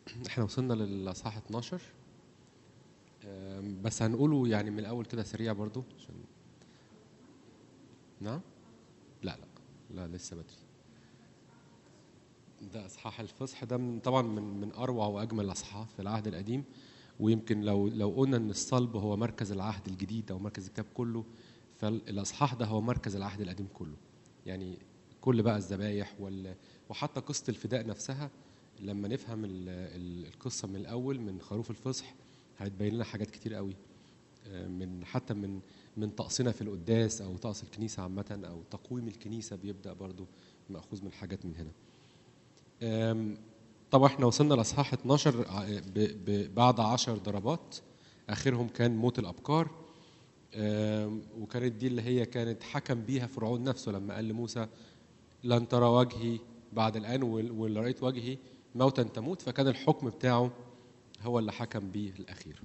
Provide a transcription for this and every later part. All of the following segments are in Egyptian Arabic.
احنا وصلنا للاصحاح 12 آم، بس هنقوله يعني من الاول كده سريع برضو عشان نعم لا لا لا لسه بدري ده اصحاح الفصح ده من طبعا من من اروع واجمل الاصحاحات في العهد القديم ويمكن لو لو قلنا ان الصلب هو مركز العهد الجديد او مركز الكتاب كله فالاصحاح ده هو مركز العهد القديم كله يعني كل بقى الذبايح وال وحتى قصه الفداء نفسها لما نفهم ال- ال- القصه من الاول من خروف الفصح هتبين لنا حاجات كتير قوي آه، من حتى من من طقسنا في القداس او طقس الكنيسه عامه او تقويم الكنيسه بيبدا برضو ماخوذ من حاجات من هنا آم، طبعا احنا وصلنا لاصحاح 12 ع- ب- ب- بعد 10 ضربات اخرهم كان موت الابكار آم، وكانت دي اللي هي كانت حكم بيها فرعون نفسه لما قال لموسى لن ترى وجهي بعد الان وال- واللي رايت وجهي موتا تموت فكان الحكم بتاعه هو اللي حكم بيه الاخير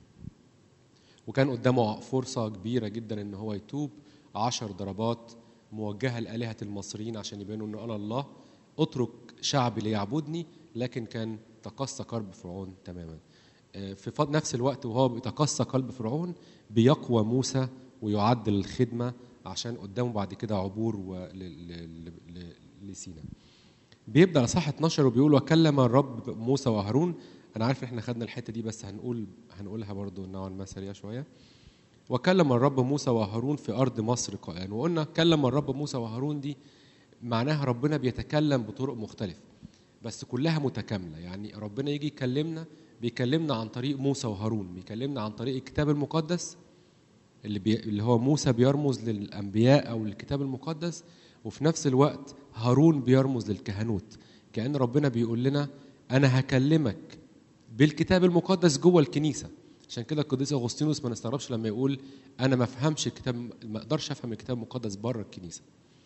وكان قدامه فرصة كبيرة جدا ان هو يتوب عشر ضربات موجهة لآلهة المصريين عشان يبينوا ان انا الله اترك شعبي ليعبدني لكن كان تقصى قلب فرعون تماما آه، في فض- نفس الوقت وهو بيتقصى قلب فرعون بيقوى موسى ويعد للخدمة عشان قدامه بعد كده عبور و- ل- ل- ل- ل- لسينا بيبدا اصحاح 12 وبيقول وكلم الرب موسى وهارون انا عارف ان احنا خدنا الحته دي بس هنقول هنقولها برضو نوعا ما سريع شويه وكلم الرب موسى وهارون في ارض مصر قائلا وقلنا كلم الرب موسى وهارون دي معناها ربنا بيتكلم بطرق مختلفه بس كلها متكامله يعني ربنا يجي يكلمنا بيكلمنا عن طريق موسى وهارون بيكلمنا عن طريق الكتاب المقدس اللي, بي... اللي هو موسى بيرمز للانبياء او للكتاب المقدس وفي نفس الوقت هارون بيرمز للكهنوت كأن ربنا بيقول لنا انا هكلمك بالكتاب المقدس جوه الكنيسه عشان كده القديس اغسطينوس ما نستغربش لما يقول انا ما افهمش الكتاب ما اقدرش افهم الكتاب المقدس بره الكنيسه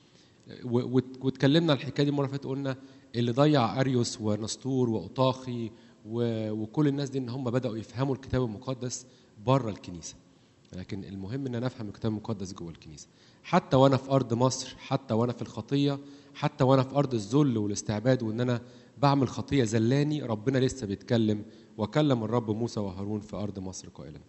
و- وات- واتكلمنا عن الحكايه دي مره فاتت قلنا اللي ضيع اريوس ونسطور واوطاخي و- وكل الناس دي ان هم بداوا يفهموا الكتاب المقدس بره الكنيسه لكن المهم ان انا افهم الكتاب المقدس جوه الكنيسه حتى وانا في ارض مصر حتى وانا في الخطيه حتى وانا في ارض الذل والاستعباد وان انا بعمل خطيه زلاني ربنا لسه بيتكلم وكلم الرب موسى وهارون في ارض مصر قائلا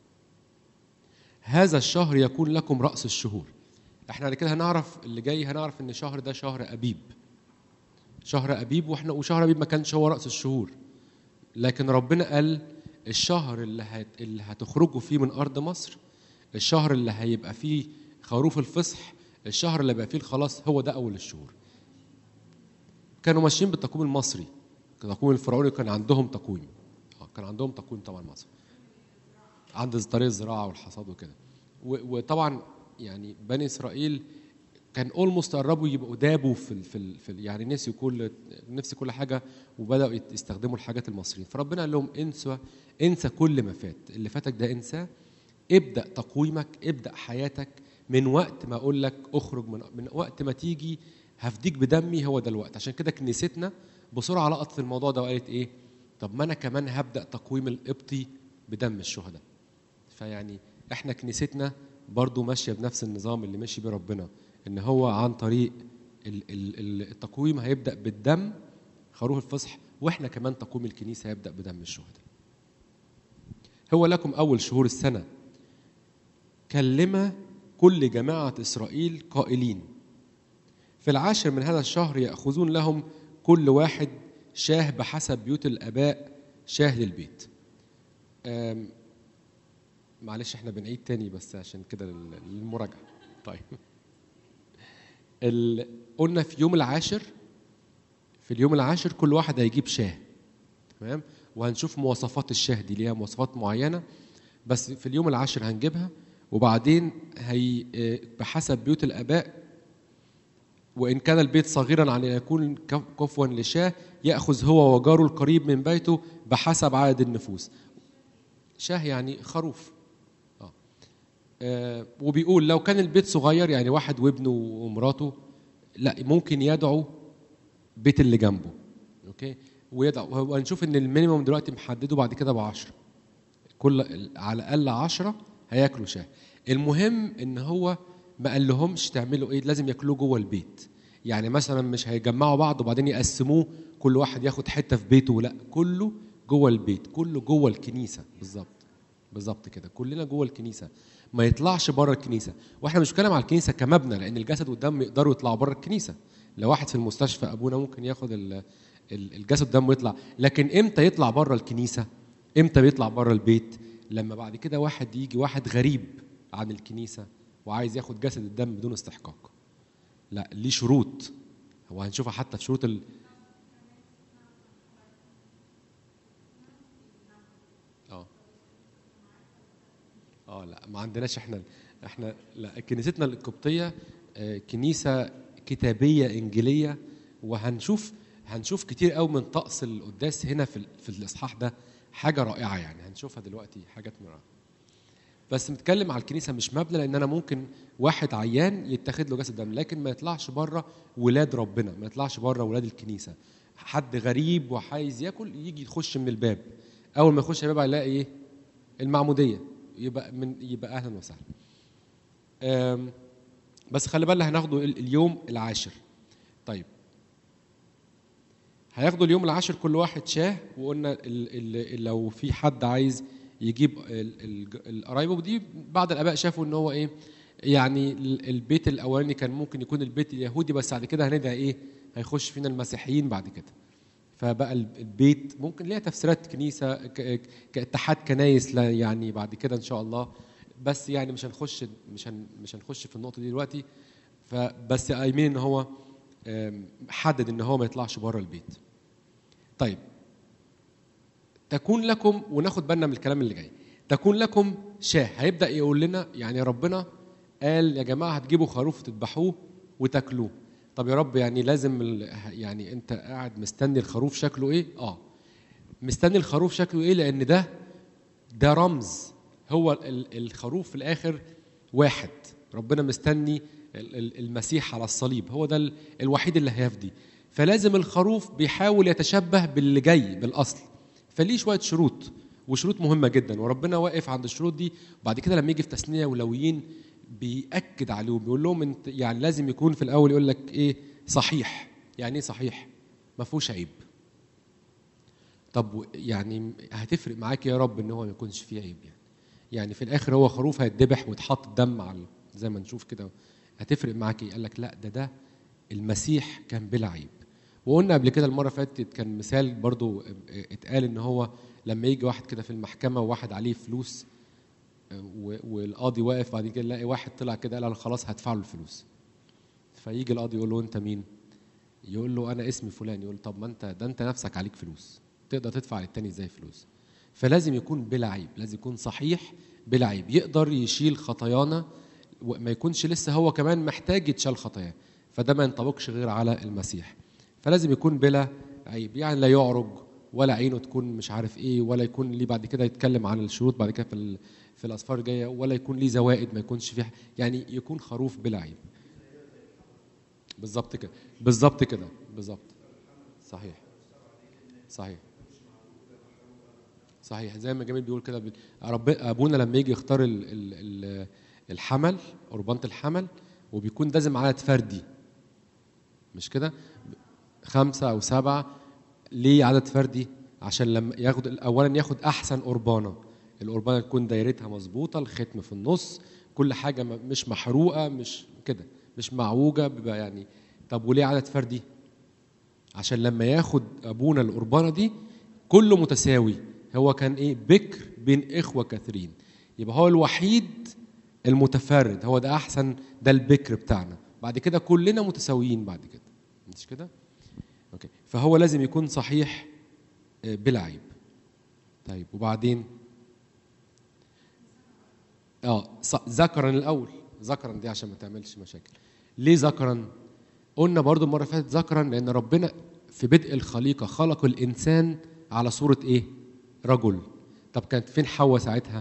هذا الشهر يكون لكم راس الشهور احنا بعد كده هنعرف اللي جاي هنعرف ان شهر ده شهر ابيب شهر ابيب واحنا وشهر ابيب ما كانش هو راس الشهور لكن ربنا قال الشهر اللي هت... اللي هتخرجوا فيه من ارض مصر الشهر اللي هيبقى فيه خروف الفصح الشهر اللي هيبقى فيه الخلاص هو ده اول الشهور كانوا ماشيين بالتقويم المصري التقويم الفرعوني كان عندهم تقويم آه، كان عندهم تقويم طبعا مصري عند طريق الزراعه والحصاد وكده و- وطبعا يعني بني اسرائيل كان اولموست قربوا يبقوا دابوا في ال في, ال في ال يعني نسيوا كل نسي كل حاجه وبداوا يت- يستخدموا الحاجات المصريين فربنا قال لهم انسوا انسى كل ما فات اللي فاتك ده انساه ابدا تقويمك ابدا حياتك من وقت ما اقول لك اخرج من من وقت ما تيجي هفديك بدمي هو ده الوقت عشان كده كنيستنا بسرعه لقط في الموضوع ده وقالت ايه طب ما انا كمان هبدا تقويم القبطي بدم الشهداء فيعني احنا كنيستنا برضو ماشيه بنفس النظام اللي ماشي بيه ربنا ان هو عن طريق ال- ال- ال- التقويم هيبدا بالدم خروف الفصح واحنا كمان تقويم الكنيسه هيبدا بدم الشهداء هو لكم اول شهور السنه كلم كل جماعه اسرائيل قائلين في العاشر من هذا الشهر ياخذون لهم كل واحد شاه بحسب بيوت الاباء شاه للبيت أم، معلش احنا بنعيد تاني بس عشان كده لل- للمراجعه طيب ال... قلنا في يوم العاشر في اليوم العاشر كل واحد هيجيب شاه تمام وهنشوف مواصفات الشاه دي ليها مواصفات معينه بس في اليوم العاشر هنجيبها وبعدين هي آه، بحسب بيوت الاباء وان كان البيت صغيرا عن ان يكون كف- كفوا لشاه ياخذ هو وجاره القريب من بيته بحسب عدد النفوس شاه يعني خروف آه. آه وبيقول لو كان البيت صغير يعني واحد وابنه ومراته لا ممكن يدعو بيت اللي جنبه اوكي ويدعو وهنشوف ان المينيموم دلوقتي محدده بعد كده ب 10 كل على الاقل 10 هياكلوا شاه المهم ان هو ما قال لهمش تعملوا ايه لازم ياكلوه جوه البيت يعني مثلا مش هيجمعوا بعض وبعدين يقسموه كل واحد ياخد حته في بيته لا كله جوه البيت كله جوه الكنيسه بالظبط بالظبط كده كلنا جوه الكنيسه ما يطلعش بره الكنيسه واحنا مش بنتكلم على الكنيسه كمبنى لان الجسد والدم يقدروا يطلعوا بره الكنيسه لو واحد في المستشفى ابونا ممكن ياخد ال- ال- الجسد والدم ويطلع لكن امتى يطلع بره الكنيسه امتى بيطلع بره البيت لما بعد كده واحد يجي واحد غريب عن الكنيسه وعايز ياخد جسد الدم بدون استحقاق لا ليه شروط هو هنشوفها حتى في شروط ال... اه اه لا ما عندناش احنا احنا لا كنيستنا القبطيه آه، كنيسه كتابيه انجيليه وهنشوف هنشوف كتير قوي من طقس القداس هنا في ال- في الاصحاح ده حاجه رائعه يعني هنشوفها دلوقتي حاجات رائعه بس نتكلم على الكنيسه مش مبنى لان انا ممكن واحد عيان يتاخد له جسد دم لكن ما يطلعش بره ولاد ربنا ما يطلعش بره ولاد الكنيسه حد غريب وعايز ياكل يجي يخش من الباب اول ما يخش الباب هيلاقي ايه المعموديه يبقى من يبقى اهلا وسهلا أم، بس خلي بالنا هناخده ال- اليوم العاشر طيب هياخدوا اليوم العاشر كل واحد شاه وقلنا ال ال لو في حد عايز يجيب ال- ال- القرايبه ودي بعض الاباء شافوا ان هو ايه يعني ال- البيت الاولاني كان ممكن يكون البيت اليهودي بس بعد كده هندعي ايه هيخش فينا المسيحيين بعد كده فبقى ال- البيت ممكن ليها تفسيرات كنيسه ك- كاتحاد كنايس لا يعني بعد كده ان شاء الله بس يعني مش هنخش مش هن مش هنخش في النقطه دي دلوقتي فبس قايمين ان هو آم، حدد ان هو ما يطلعش بره البيت طيب تكون لكم وناخد بالنا من الكلام اللي جاي تكون لكم شاه هيبدا يقول لنا يعني ربنا قال يا جماعه هتجيبوا خروف تذبحوه وتاكلوه طب يا رب يعني لازم ال- يعني انت قاعد مستني الخروف شكله ايه اه مستني الخروف شكله ايه لان ده ده رمز هو ال- الخروف في الاخر واحد ربنا مستني ال- ال- المسيح على الصليب هو ده ال- الوحيد اللي هيفدي فلازم الخروف بيحاول يتشبه باللي جاي بالاصل فليه شويه شروط وشروط مهمه جدا وربنا واقف عند الشروط دي وبعد كده لما يجي في تثنيه ولويين بيأكد عليهم بيقول لهم انت يعني لازم يكون في الاول يقول لك ايه صحيح يعني ايه صحيح ما فيهوش عيب طب و- يعني هتفرق معاك يا رب ان هو ما يكونش فيه عيب يعني يعني في الاخر هو خروف هيتذبح ويتحط دم على زي ما نشوف كده هتفرق معاك ايه قال لك لا ده ده المسيح كان بلا عيب وقلنا قبل كده المره اللي فاتت كان مثال برضو اتقال ان هو لما يجي واحد كده في المحكمه وواحد عليه فلوس و- والقاضي واقف بعد كده يلاقي واحد طلع كده قال انا خلاص هدفع له الفلوس فيجي القاضي يقول له انت مين يقول له انا اسمي فلان يقول طب ما انت ده انت نفسك عليك فلوس تقدر تدفع للتاني ازاي فلوس فلازم يكون بلا عيب لازم يكون صحيح بلا عيب يقدر يشيل خطايانا وما يكونش لسه هو كمان محتاج يتشال خطاياه فده ما ينطبقش غير على المسيح فلازم يكون بلا عيب يعني لا يعرج ولا عينه تكون مش عارف ايه ولا يكون ليه بعد كده يتكلم عن الشروط بعد كده في ال- في الاصفار الجايه ولا يكون ليه زوائد ما يكونش فيه يعني يكون خروف بلا عيب بالظبط كده بالظبط كده بالظبط صحيح صحيح صحيح زي ما جميل بيقول كده بال- رب ابونا لما يجي يختار ال ال ال الحمل قربانه الحمل وبيكون دازم عدد فردي مش كده خمسة أو سبعة ليه عدد فردي عشان لما ياخد أولا ياخد أحسن قربانة القربانة تكون دايرتها مظبوطة الختم في النص كل حاجة م- مش محروقة مش كده مش معوجة بيبقى يعني طب وليه عدد فردي عشان لما ياخد أبونا القربانة دي كله متساوي هو كان إيه بكر بين إخوة كثيرين يبقى هو الوحيد المتفرد هو ده أحسن ده البكر بتاعنا بعد كده كلنا متساويين بعد كده مش كده اوكي فهو لازم يكون صحيح آه، بلا عيب طيب وبعدين اه ص- ذكرا الاول ذكرا دي عشان ما تعملش مشاكل ليه ذكرا قلنا برضو المره اللي فاتت ذكرا لان ربنا في بدء الخليقه خلق الانسان على صوره ايه رجل طب كانت فين حواء ساعتها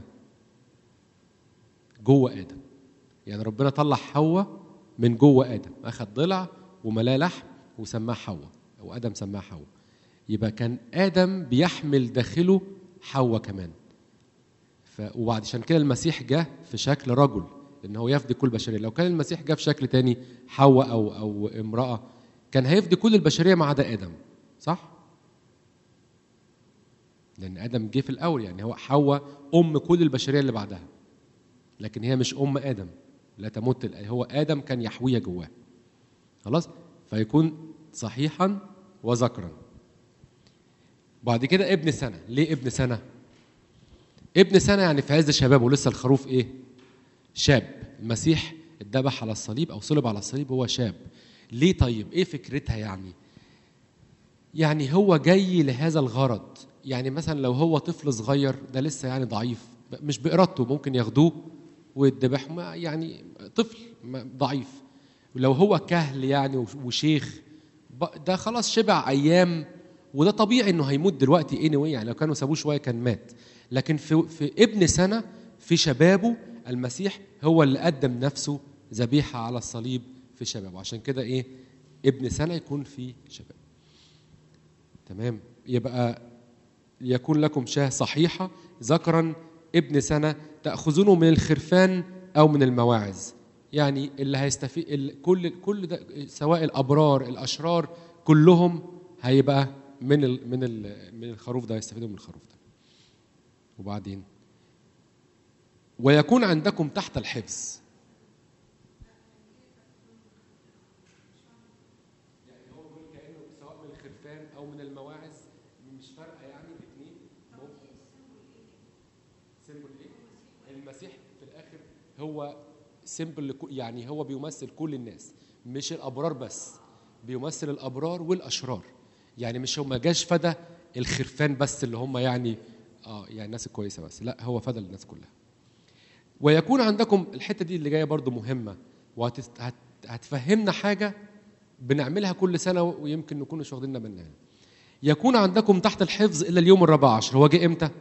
جوه ادم يعني ربنا طلع حواء من جوه ادم اخذ ضلع وملاه لحم وسماه حواء او ادم سماه حواء يبقى كان ادم بيحمل داخله حواء كمان ف... وبعد عشان كده المسيح جه في شكل رجل ان هو يفدي كل البشريه لو كان المسيح جه في شكل تاني حواء او او امراه كان هيفدي كل البشريه ما عدا ادم صح لان ادم جه في الاول يعني هو حواء ام كل البشريه اللي بعدها لكن هي مش ام ادم لا تمت ال- هو ادم كان يحويها جواه خلاص فيكون صحيحا وذكرا بعد كده ابن سنه ليه ابن سنه ابن سنه يعني في عز شبابه لسه الخروف ايه شاب المسيح اتذبح على الصليب او صلب على الصليب هو شاب ليه طيب ايه فكرتها يعني يعني هو جاي لهذا الغرض يعني مثلا لو هو طفل صغير ده لسه يعني ضعيف مش بإرادته ممكن ياخدوه ويذبح ما يعني طفل ما- ضعيف لو هو كهل يعني وش- وشيخ ب- ده خلاص شبع ايام وده طبيعي انه هيموت دلوقتي anyway يعني لو كانوا سابوه شويه كان مات لكن في في ابن سنه في شبابه المسيح هو اللي قدم نفسه ذبيحه على الصليب في شبابه عشان كده ايه ابن سنه يكون في شباب تمام يبقى يكون لكم شاه صحيحة ذكرا ابن سنة تأخذونه من الخرفان أو من المواعظ يعني اللي هيستفيد ال- كل كل ده سواء الأبرار الأشرار كلهم هيبقى من ال من ال من الخروف ده هيستفيدوا من الخروف ده وبعدين ويكون عندكم تحت الحفظ يعني هو بيقول كانه سواء من الخرفان او من المواعظ مش فارقه يعني الاثنين سيمبل ايه؟ المسيح في الاخر هو سيمبل لكو يعني هو بيمثل كل الناس مش الابرار بس بيمثل الابرار والاشرار يعني مش هو ما جاش فدى الخرفان بس اللي هم يعني اه يعني الناس الكويسه بس لا هو فدى الناس كلها ويكون عندكم الحته دي اللي جايه برضو مهمه وهتفهمنا حاجه بنعملها كل سنه ويمكن نكون مش واخدين منها يكون عندكم تحت الحفظ الا اليوم الرابع عشر هو جه امتى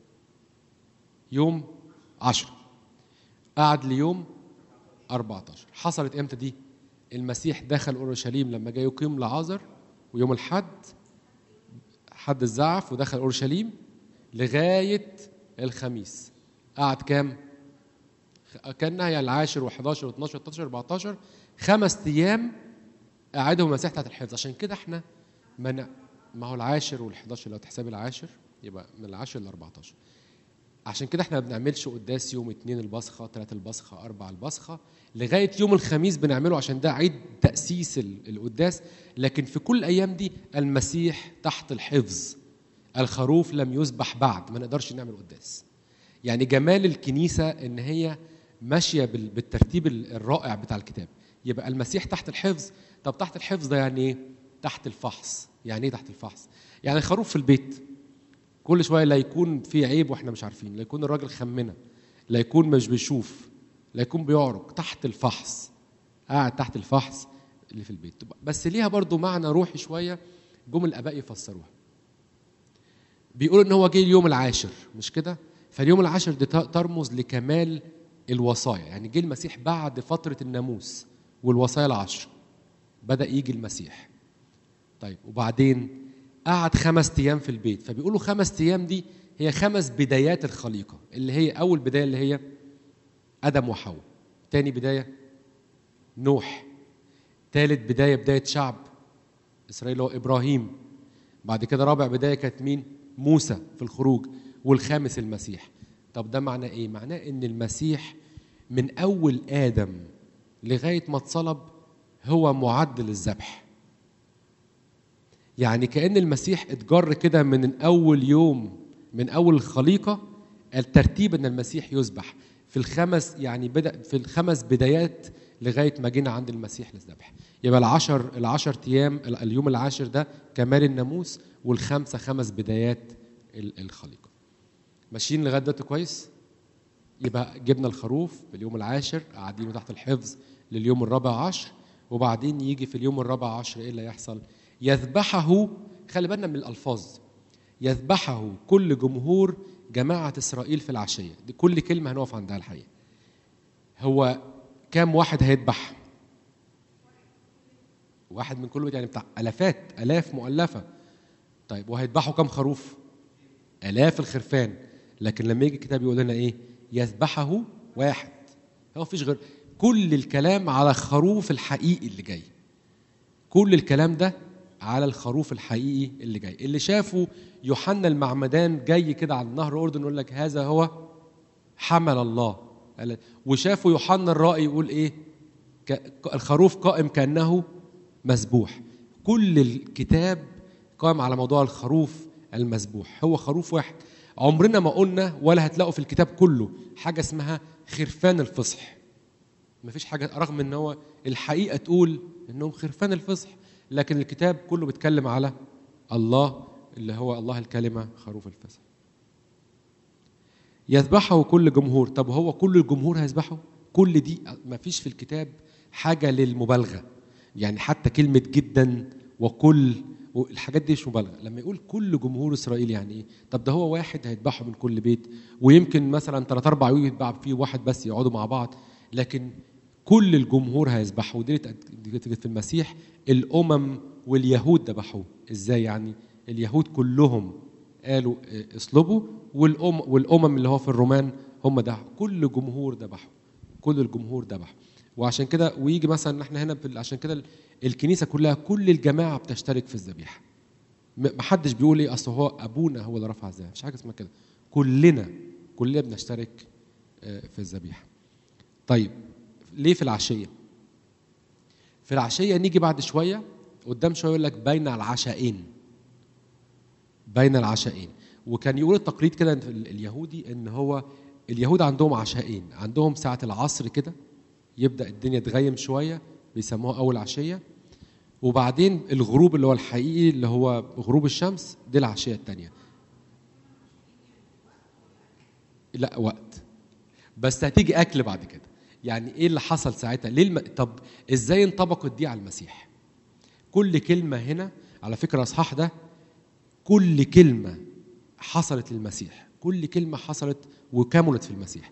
يوم عشرة قعد ليوم 14 حصلت امتى دي المسيح دخل اورشليم لما جاي يقيم لعازر ويوم الحد حد الزعف ودخل اورشليم لغايه الخميس قعد كام كانها يعني العاشر و11 و12 و13 14 خمس ايام قعدهم المسيح تحت الحفظ عشان كده احنا من ما هو العاشر وال11 لو تحسب العاشر يبقى من العاشر ل 14 عشان كده احنا ما بنعملش قداس يوم اتنين البصخة تلات البصخة أربع البصخة لغاية يوم الخميس بنعمله عشان ده عيد تأسيس ال- القداس لكن في كل الأيام دي المسيح تحت الحفظ الخروف لم يذبح بعد ما نقدرش نعمل قداس يعني جمال الكنيسة إن هي ماشية بال- بالترتيب ال- الرائع بتاع الكتاب يبقى المسيح تحت الحفظ طب تحت الحفظ ده يعني ايه؟ تحت الفحص يعني ايه تحت الفحص؟ يعني خروف في البيت كل شويه لا يكون في عيب واحنا مش عارفين لا يكون الراجل خمنه لا يكون مش بيشوف لا يكون بيعرج تحت الفحص قاعد تحت الفحص اللي في البيت بس ليها برضو معنى روحي شويه جم الاباء يفسروها بيقولوا ان هو جه اليوم العاشر مش كده فاليوم العاشر دي ت- ترمز لكمال الوصايا يعني جه المسيح بعد فتره الناموس والوصايا العشر بدا يجي المسيح طيب وبعدين قعد خمس ايام في البيت فبيقولوا خمس ايام دي هي خمس بدايات الخليقه اللي هي اول بدايه اللي هي ادم وحواء تاني بدايه نوح تالت بدايه بدايه شعب اسرائيل هو ابراهيم بعد كده رابع بدايه كانت مين موسى في الخروج والخامس المسيح طب ده معناه ايه معناه ان المسيح من اول ادم لغايه ما اتصلب هو معد للذبح يعني كأن المسيح اتجر كده من أول يوم من أول الخليقة الترتيب أن المسيح يذبح في الخمس يعني بدأ في الخمس بدايات لغاية ما جينا عند المسيح للذبح يبقى العشر العشر أيام ال- اليوم العاشر ده كمال الناموس والخمسة خمس بدايات ال- الخليقة ماشيين لغاية دلوقتي كويس يبقى جبنا الخروف في اليوم العاشر قاعدينه تحت الحفظ لليوم الرابع عشر وبعدين يجي في اليوم الرابع عشر ايه اللي يحصل يذبحه خلي بالنا من الالفاظ يذبحه كل جمهور جماعة إسرائيل في العشية دي كل كلمة هنقف عندها الحقيقة هو كام واحد هيذبح واحد من كل بيت يعني بتاع ألافات ألاف مؤلفة طيب وهيذبحوا كام خروف آلاف الخرفان لكن لما يجي الكتاب يقول لنا إيه يذبحه واحد هو مفيش غير كل الكلام على الخروف الحقيقي اللي جاي كل الكلام ده على الخروف الحقيقي اللي جاي اللي شافوا يوحنا المعمدان جاي كده على نهر الاردن يقول لك هذا هو حمل الله قال- وشافوا يوحنا الرائي يقول ايه ك- الخروف قائم كانه مسبوح كل الكتاب قائم على موضوع الخروف المذبوح هو خروف واحد عمرنا ما قلنا ولا هتلاقوا في الكتاب كله حاجه اسمها خرفان الفصح مفيش حاجه رغم ان هو الحقيقه تقول انهم خرفان الفصح لكن الكتاب كله بيتكلم على الله اللي هو الله الكلمه خروف الفصح يذبحه كل جمهور طب هو كل الجمهور هيذبحه كل دي مفيش في الكتاب حاجه للمبالغه يعني حتى كلمه جدا وكل الحاجات دي مش مبالغه لما يقول كل جمهور اسرائيل يعني ايه طب ده هو واحد هيذبحه من كل بيت ويمكن مثلا ثلاث اربع يوم يتباع فيه واحد بس يقعدوا مع بعض لكن كل الجمهور هيذبحوا ودي اللي اتقالت في المسيح الامم واليهود ذبحوه ازاي يعني اليهود كلهم قالوا اه، اصلبوا والأم والامم اللي هو في الرومان هم ده كل جمهور ذبحوا كل الجمهور ذبح وعشان كده ويجي مثلا احنا هنا في- عشان كده ال- الكنيسه كلها كل الجماعه بتشترك في الذبيحه م- محدش بيقول ايه اصل هو ابونا هو اللي رفع الذبيحه مفيش حاجه اسمها كده كلنا كلنا بنشترك اه، في الذبيحه طيب ليه في العشيه في العشيه نيجي بعد شويه قدام شويه يقول لك بين العشاءين بين العشاءين وكان يقول التقليد كده في ال- اليهودي ان هو اليهود عندهم عشاءين عندهم ساعه العصر كده يبدا الدنيا تغيم شويه بيسموها اول عشيه وبعدين الغروب اللي هو الحقيقي اللي هو غروب الشمس دي العشيه الثانيه لا وقت بس هتيجي اكل بعد كده يعني ايه اللي حصل ساعتها ليه الم... طب ازاي انطبقت دي على المسيح كل كلمه هنا على فكره الاصحاح ده كل كلمه حصلت للمسيح كل كلمه حصلت وكملت في المسيح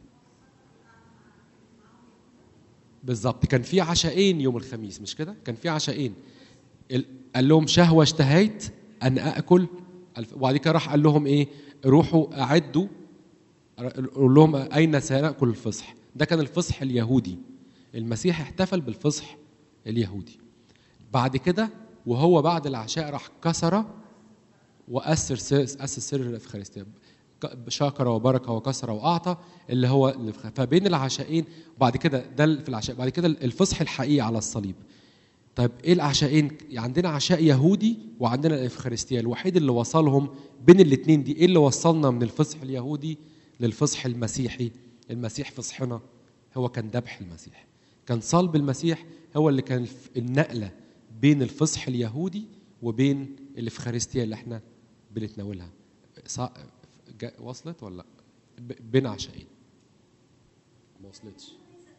بالظبط كان في عشاءين يوم الخميس مش كده كان في عشاءين ال- قال لهم شهوه اشتهيت ان اكل الف- وبعد كده راح قال لهم ايه روحوا اعدوا قول لهم اين سناكل الفصح ده كان الفصح اليهودي المسيح احتفل بالفصح اليهودي بعد كده وهو بعد العشاء راح كسر وأسر سر أسس سر الإفخارستية ك- شكر وبارك وكسر وأعطى اللي هو الإفخ- فبين العشاءين وبعد كده ده ال- في العشاء بعد كده الفصح الحقيقي على الصليب طيب ايه العشاءين عندنا عشاء يهودي وعندنا الإفخارستية الوحيد اللي وصلهم بين الاثنين دي ايه اللي وصلنا من الفصح اليهودي للفصح المسيحي المسيح فصحنا هو كان ذبح المسيح كان صلب المسيح هو اللي كان الف- النقلة بين الفصح اليهودي وبين الإفخارستية اللي احنا بنتناولها صع- جا- وصلت ولا لا؟ ب- بين عشاءين ما وصلتش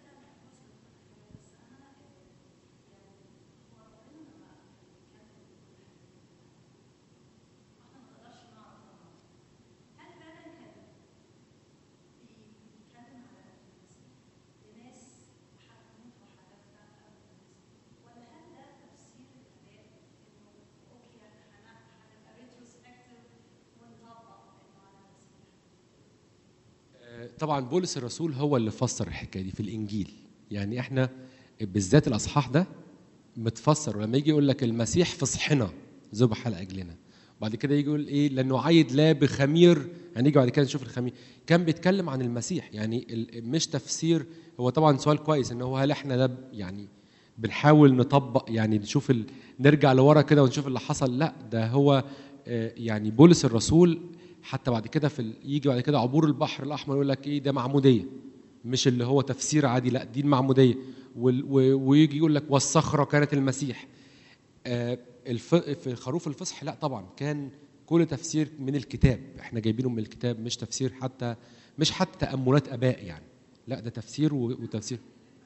طبعا بولس الرسول هو اللي فسر الحكايه دي في الانجيل يعني احنا بالذات الاصحاح ده متفسر ولما يجي يقول لك المسيح فصحنا ذبح لاجلنا بعد كده يجي يقول ايه لانه عايد لا بخمير هنيجي بعد كده نشوف الخمير كان بيتكلم عن المسيح يعني ال- مش تفسير هو طبعا سؤال كويس ان هو هل احنا ده يعني بنحاول نطبق يعني نشوف ال... نرجع لورا كده ونشوف اللي حصل لا ده هو آه، يعني بولس الرسول حتى بعد كده في ال... يجي بعد كده عبور البحر الاحمر يقول لك ايه ده معموديه مش اللي هو تفسير عادي لا دي المعموديه وال... و... ويجي يقول لك والصخره كانت المسيح آه، الف... في خروف الفصح لا طبعا كان كل تفسير من الكتاب احنا جايبينه من الكتاب مش تفسير حتى مش حتى تاملات اباء يعني لا ده تفسير و... وتفسير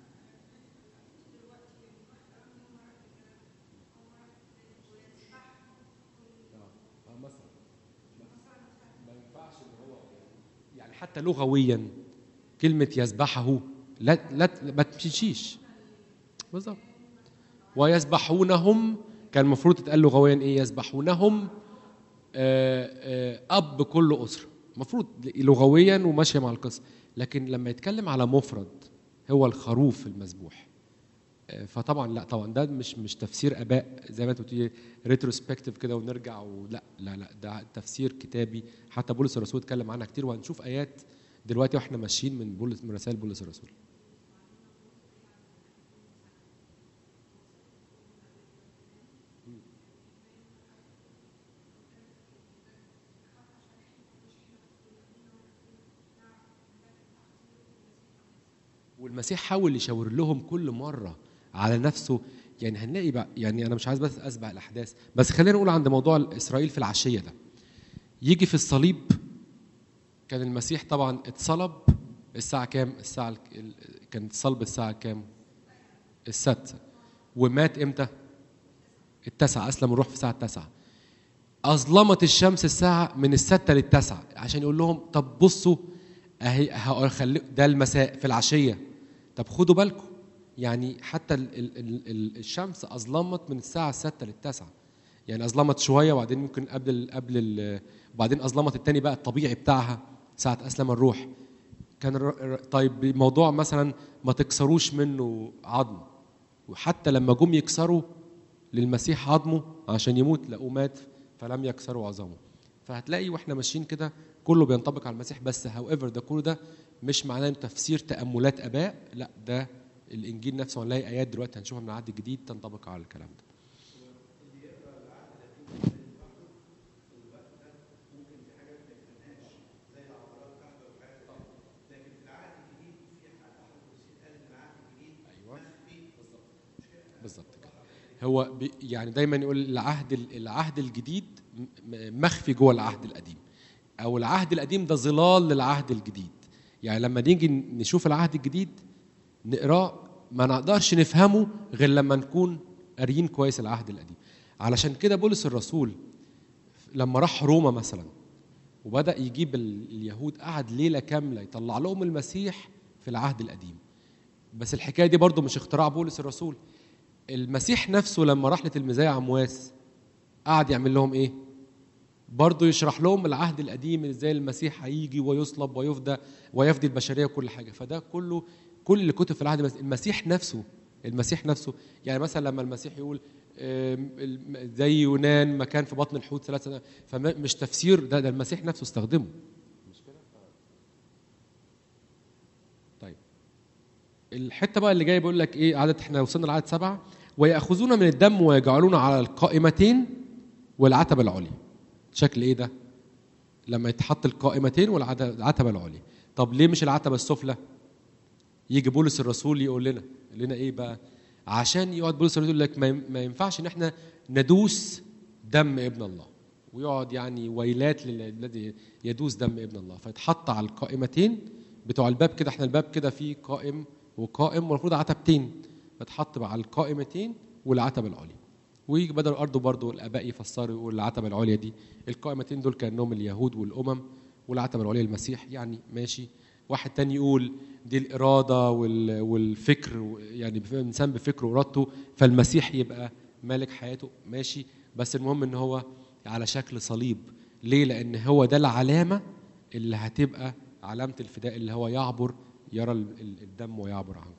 يعني حتى لغويا كلمة يذبحه لا لا ما تمشيش بالظبط ويذبحونهم كان المفروض تتقال لغويا ايه يذبحونهم آه، آه، اب كل اسره المفروض لغويا وماشيه مع القصه لكن لما يتكلم على مفرد هو الخروف المذبوح آه، فطبعا لا طبعا ده مش مش تفسير اباء زي ما انت بتقولي ريتروسبكتيف كده ونرجع ولا لا لا ده تفسير كتابي حتى بولس الرسول اتكلم عنها كتير وهنشوف ايات دلوقتي واحنا ماشيين من بولس من رسائل بولس الرسول والمسيح حاول يشاور لهم كل مره على نفسه يعني هنلاقي بقى يعني انا مش عايز بس اسبق الاحداث بس خلينا نقول عند موضوع اسرائيل في العشيه ده يجي في الصليب كان المسيح طبعا اتصلب الساعه كام الساعه ال- ال- كان الصلب الساعه كام السادسه ومات امتى التاسعه اسلم الروح في الساعه التاسعه أظلمت الشمس الساعة من الستة للتاسعة عشان يقول لهم طب بصوا أهي هخلي ده المساء في العشية طب خدوا بالكم يعني حتى ال ال ال ال الشمس أظلمت من الساعة الستة للتاسعة يعني أظلمت شوية وبعدين ممكن قبل ال قبل ال وبعدين أظلمت التاني بقى الطبيعي بتاعها ساعة أسلم الروح كان الر- الر- طيب موضوع مثلا ما تكسروش منه عظم وحتى لما جم يكسروا للمسيح عظمه عشان يموت لقوه مات فلم يكسروا عظامه فهتلاقي واحنا ماشيين كده كله بينطبق على المسيح بس هاو ايفر ده كله ده مش معناه انه تفسير تاملات اباء لا ده الانجيل نفسه هنلاقي ايات دلوقتي هنشوفها من العهد الجديد تنطبق على الكلام ده بالظبط كده هو بي يعني دايما يقول العهد العهد الجديد م- م- مخفي جوه العهد القديم او العهد القديم ده ظلال للعهد الجديد يعني لما نيجي نشوف العهد الجديد نقراه ما نقدرش نفهمه غير لما نكون قاريين كويس العهد القديم علشان كده بولس الرسول لما راح روما مثلا وبدا يجيب ال- اليهود قعد ليله كامله يطلع لهم المسيح في العهد القديم بس الحكايه دي برضو مش اختراع بولس الرسول المسيح نفسه لما راح لتلميذي عمواس قعد يعمل لهم ايه برضه يشرح لهم العهد القديم ازاي المسيح هيجي ويصلب ويفدى ويفدي البشريه وكل حاجه فده كله كل اللي كتب في العهد المس- المسيح نفسه المسيح نفسه يعني مثلا لما المسيح يقول آم، الم- زي يونان ما كان في بطن الحوت ثلاث سنوات فمش تفسير ده ده المسيح نفسه استخدمه مش كده؟ طيب الحته بقى اللي جايه بيقول لك ايه عدد احنا وصلنا لعدد سبعه ويأخذون من الدم ويجعلون على القائمتين والعتبة العليا شكل ايه ده لما يتحط القائمتين والعتبة العليا طب ليه مش العتبة السفلى يجي بولس الرسول يقول لنا يقول لنا ايه بقى عشان يقعد بولس الرسول يقول لك ما ين- ما ينفعش ان احنا ندوس دم ابن الله ويقعد يعني ويلات للذي يدوس دم ابن الله فيتحط على القائمتين بتوع الباب كده احنا الباب كده فيه قائم وقائم والمفروض عتبتين فتحط بقى على القائمتين والعتبة العليا ويجي بدل الارض برضه الاباء يفسروا يقول العتبه العليا دي القائمتين دول كانهم اليهود والامم والعتبه العليا المسيح يعني ماشي واحد تاني يقول دي الاراده وال- والفكر يعني الانسان بفكره وارادته فالمسيح يبقى مالك حياته ماشي بس المهم ان هو على شكل صليب ليه لان هو ده العلامه اللي هتبقى علامه الفداء اللي هو يعبر يرى ال- ال- الدم ويعبر عنكم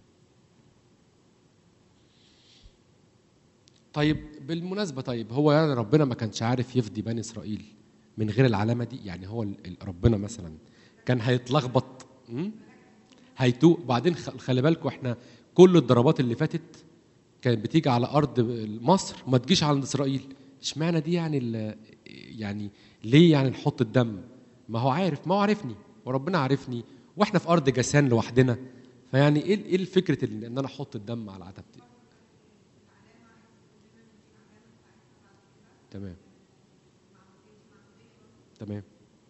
طيب بالمناسبة طيب هو يعني ربنا ما كانش عارف يفدي بني إسرائيل من غير العلامة دي يعني هو ال- ال- ربنا مثلا كان هيتلخبط م? هيتوه بعدين خ- خلي بالكم احنا كل الضربات اللي فاتت كانت بتيجي على أرض مصر وما تجيش على إسرائيل اشمعنى دي يعني ال- يعني ليه يعني نحط الدم ما هو عارف ما هو عارفني وربنا عارفني واحنا في أرض جسان لوحدنا فيعني ايه ايه الفكرة ان انا احط الدم على عتبتي تمام تمام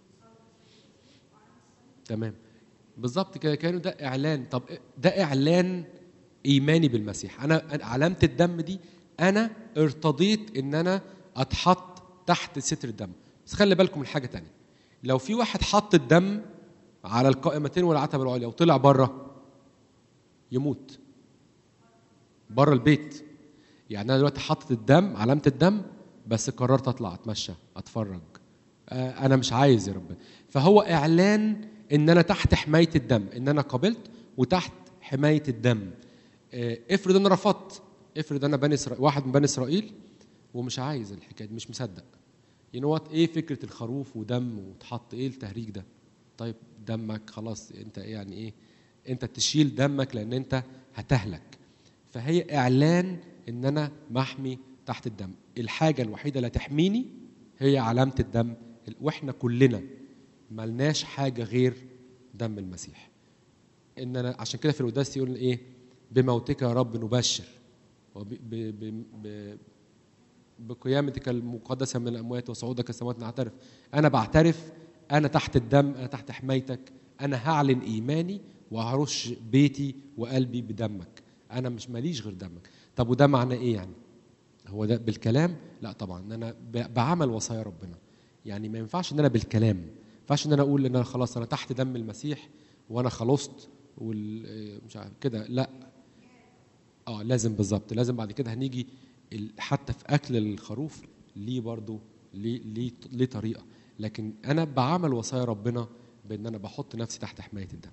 تمام بالظبط كده كانوا ده اعلان طب ده اعلان ايماني بالمسيح انا أنا- علامه الدم دي انا ارتضيت ان انا اتحط تحت ستر الدم بس خلي بالكم من حاجه تانية لو في واحد حط الدم على القائمتين والعتبه العليا وطلع بره يموت بره البيت يعني انا دلوقتي حاطط الدم علامه الدم بس قررت اطلع اتمشى اتفرج آه، انا مش عايز يا رب فهو اعلان ان انا تحت حمايه الدم ان انا قبلت وتحت حمايه الدم آه، افرض انا رفضت افرض انا بني إسرائيل واحد من بني اسرائيل ومش عايز الحكايه دي مش مصدق يو نو ايه فكره الخروف ودم وتحط ايه التهريج ده طيب دمك خلاص انت إيه يعني ايه انت تشيل دمك لان انت هتهلك فهي اعلان ان انا محمي تحت الدم الحاجه الوحيده اللي تحميني هي علامه الدم واحنا كلنا ملناش حاجه غير دم المسيح ان انا عشان كده في القداس يقول ايه بموتك يا رب نبشر وب- ب- ب- ب- بقيامتك المقدسه من الاموات وصعودك السماوات نعترف انا بعترف انا تحت الدم انا تحت حمايتك انا هعلن ايماني وهرش بيتي وقلبي بدمك انا مش ماليش غير دمك طب وده معناه ايه يعني هو ده بالكلام لا طبعا ان انا ب- بعمل وصايا ربنا يعني ما ينفعش ان انا بالكلام ما ينفعش ان انا اقول ان انا خلاص انا تحت دم المسيح وانا خلصت وال مش عارف كده لا اه لازم بالظبط لازم بعد كده هنيجي ال- حتى في اكل الخروف ليه برضو ليه ليه ليه طريقه لكن انا بعمل وصايا ربنا بان انا بحط نفسي تحت حمايه الدم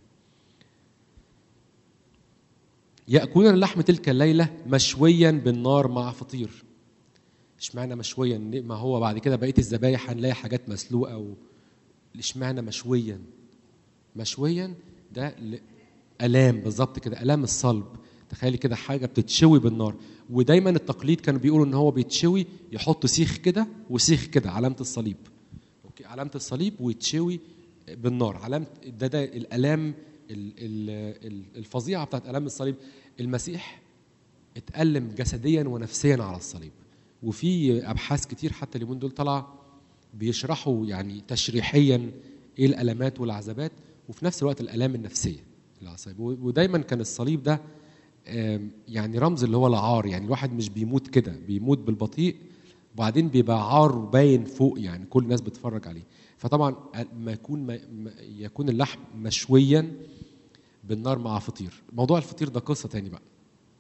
ياكلون اللحم تلك الليله مشويا بالنار مع فطير اشمعنى مشويا ما هو بعد كده بقيه الذبايح هنلاقي حاجات مسلوقه و... اشمعنى مشويا مشويا ده ل... الام بالظبط كده الام الصلب تخيلي كده حاجه بتتشوي بالنار ودايما التقليد كانوا بيقولوا ان هو بيتشوي يحط سيخ كده وسيخ كده علامه الصليب اوكي علامه الصليب ويتشوي بالنار علامه ده ده الالام ال- ال- ال- الفظيعه بتاعت الام الصليب المسيح اتألم جسديا ونفسيا على الصليب وفي ابحاث كتير حتى اليومين دول طالعه بيشرحوا يعني تشريحيا ايه الالمات والعذابات وفي نفس الوقت الالام النفسيه العصايب و- ودايما كان الصليب ده آم، يعني رمز اللي هو العار يعني الواحد مش بيموت كده بيموت بالبطيء وبعدين بيبقى عار باين فوق يعني كل الناس بتتفرج عليه فطبعا ما يكون ما ما- يكون اللحم مشويا بالنار مع فطير موضوع الفطير ده قصه تاني بقى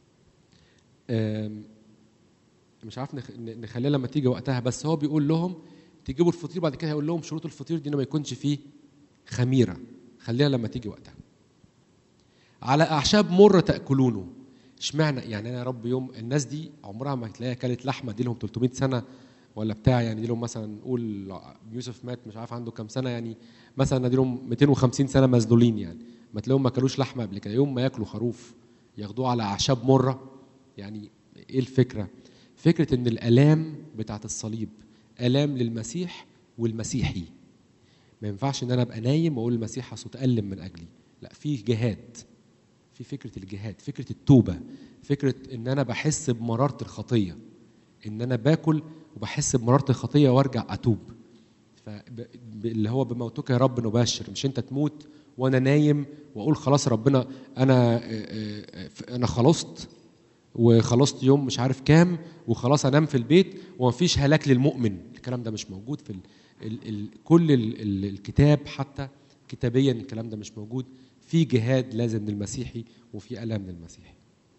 آم، مش عارف نخ- ن- نخليها لما تيجي وقتها بس هو بيقول لهم تجيبوا الفطير بعد كده هيقول لهم شروط الفطير دي انه ما يكونش فيه خميره خليها لما تيجي وقتها على اعشاب مر تاكلونه اشمعنى يعني انا يا رب يوم الناس دي عمرها ما تلاقيها كانت لحمه دي لهم 300 سنه ولا بتاع يعني دي لهم مثلا نقول يوسف مات مش عارف عنده كام سنه يعني مثلا دي لهم 250 سنه مذلولين يعني ما تلاقيهم ما كلوش لحمه قبل كده يوم ما ياكلوا خروف ياخدوه على اعشاب مره يعني ايه الفكره؟ فكره ان الالام بتاعت الصليب الام للمسيح والمسيحي ما ينفعش ان انا ابقى نايم واقول المسيح اصل اتالم من اجلي لا في جهاد في فكره الجهاد فكره التوبه فكره ان انا بحس بمراره الخطيه ان انا باكل وبحس بمراره الخطيه وارجع اتوب فب- ب- اللي هو بموتك يا رب نباشر مش انت تموت وانا نايم واقول خلاص ربنا انا آه، آه، آه، انا خلصت وخلصت يوم مش عارف كام وخلاص انام في البيت ومفيش هلاك للمؤمن الكلام ده مش موجود في ال ال ال كل ال ال الكتاب حتى كتابيا الكلام ده مش موجود في جهاد لازم للمسيحي وفي الام للمسيحي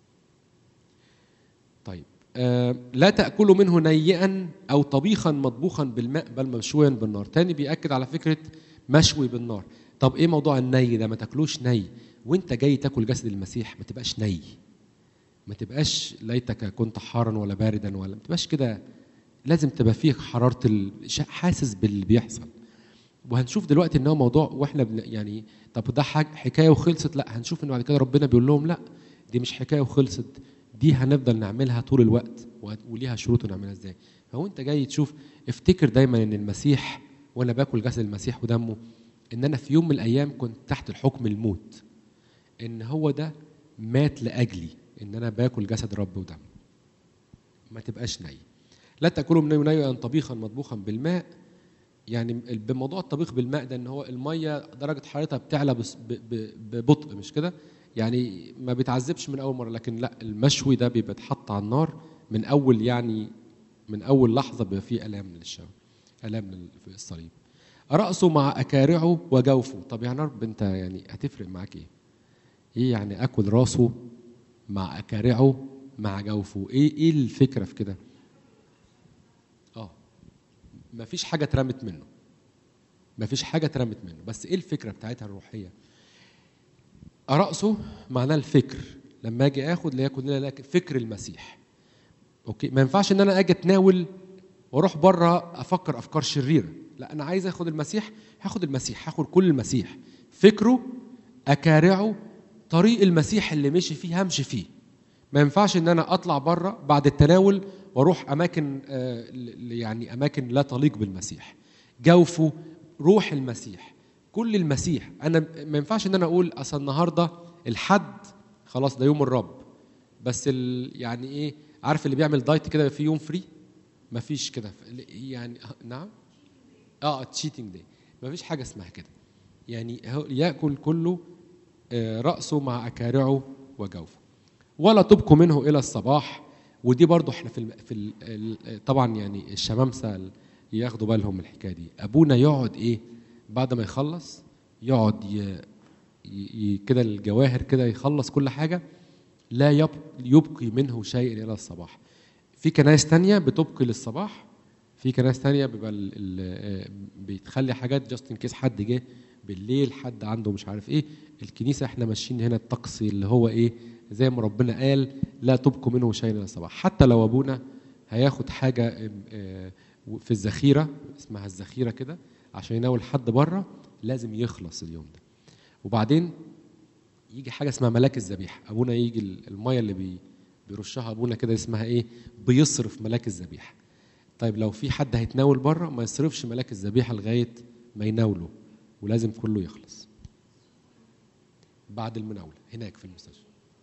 طيب آه لا تاكلوا منه نيئا او طبيخا مطبوخا بالماء بل مشويا بالنار تاني بياكد على فكره مشوي بالنار طب ايه موضوع الني ده ما تاكلوش ني وانت جاي تاكل جسد المسيح ما تبقاش ني ما تبقاش ليتك كنت حارا ولا باردا ولا ما تبقاش كده لازم تبقى فيك حراره ال... شا- حاسس باللي بيحصل وهنشوف دلوقتي ان هو موضوع واحنا بن... يعني طب ده حاج... حكايه وخلصت لا هنشوف ان بعد كده ربنا بيقول لهم لا دي مش حكايه وخلصت دي هنفضل نعملها طول الوقت و- وليها شروط ونعملها ازاي فهو انت جاي تشوف افتكر دايما ان المسيح وانا باكل جسد المسيح ودمه ان انا في يوم من الايام كنت تحت الحكم الموت ان هو ده مات لاجلي ان انا باكل جسد رب ودم ما تبقاش ني لا تاكلوا من نيئا طبيخا مطبوخا بالماء يعني بموضوع الطبيخ بالماء ده ان هو الميه درجه حرارتها بتعلى بس- ب- ب- ببطء مش كده يعني ما بيتعذبش من اول مره لكن لا المشوي ده بيبقى اتحط على النار من اول يعني من اول لحظه بيبقى فيه الام للشوي الام لل- في الصليب راسه مع اكارعه وجوفه طب يا رب انت يعني هتفرق معاك ايه ايه يعني اكل راسه مع اكارعه مع جوفه ايه ايه الفكره في كده اه مفيش حاجه اترمت منه مفيش حاجه اترمت منه بس ايه الفكره بتاعتها الروحيه رأسه معناه الفكر لما اجي اخد ليكن لنا لك فكر المسيح اوكي ما ينفعش ان انا اجي اتناول واروح بره افكر افكار شريره لا انا عايز اخد المسيح هاخد المسيح هاخد كل المسيح فكره اكارعه طريق المسيح اللي مشي فيه همشي فيه ما ينفعش ان انا اطلع بره بعد التناول واروح اماكن آه، ل- يعني اماكن لا تليق بالمسيح جوفه روح المسيح كل المسيح انا ما ينفعش ان انا اقول اصل النهارده الحد خلاص ده يوم الرب بس ال يعني ايه عارف اللي بيعمل دايت كده في يوم فري مفيش كده يعني نعم اه تشيتنج داي مفيش حاجه اسمها كده يعني هو ياكل كله آه، راسه مع اكارعه وجوفه ولا تبقوا منه الى الصباح ودي برضو احنا في الم... في ال... ال- طبعا يعني الشمامسه ال- ياخدوا بالهم من الحكايه دي ابونا يقعد ايه بعد ما يخلص يقعد ي... ي... ي... كده الجواهر كده يخلص كل حاجه لا يب... يبقي منه شيء الى الصباح في كنائس تانية بتبقي للصباح في كنائس تانية بيبقى ال... ال... بتخلي حاجات جاست ان كيس حد جه بالليل حد عنده مش عارف ايه الكنيسه احنا ماشيين هنا الطقس اللي هو ايه زي ما ربنا قال لا تبقوا منه شيء الى الصباح حتى لو ابونا هياخد حاجه ام- اه في الذخيره اسمها الذخيره كده عشان يناول حد بره لازم يخلص اليوم ده وبعدين يجي حاجه اسمها ملاك الذبيحه ابونا يجي ال- الميه اللي بي بيرشها ابونا كده اسمها ايه بيصرف ملاك الذبيحه طيب لو في حد هيتناول بره ما يصرفش ملاك الذبيحه لغايه ما يناوله ولازم كله يخلص بعد المناوله هناك في المستشفى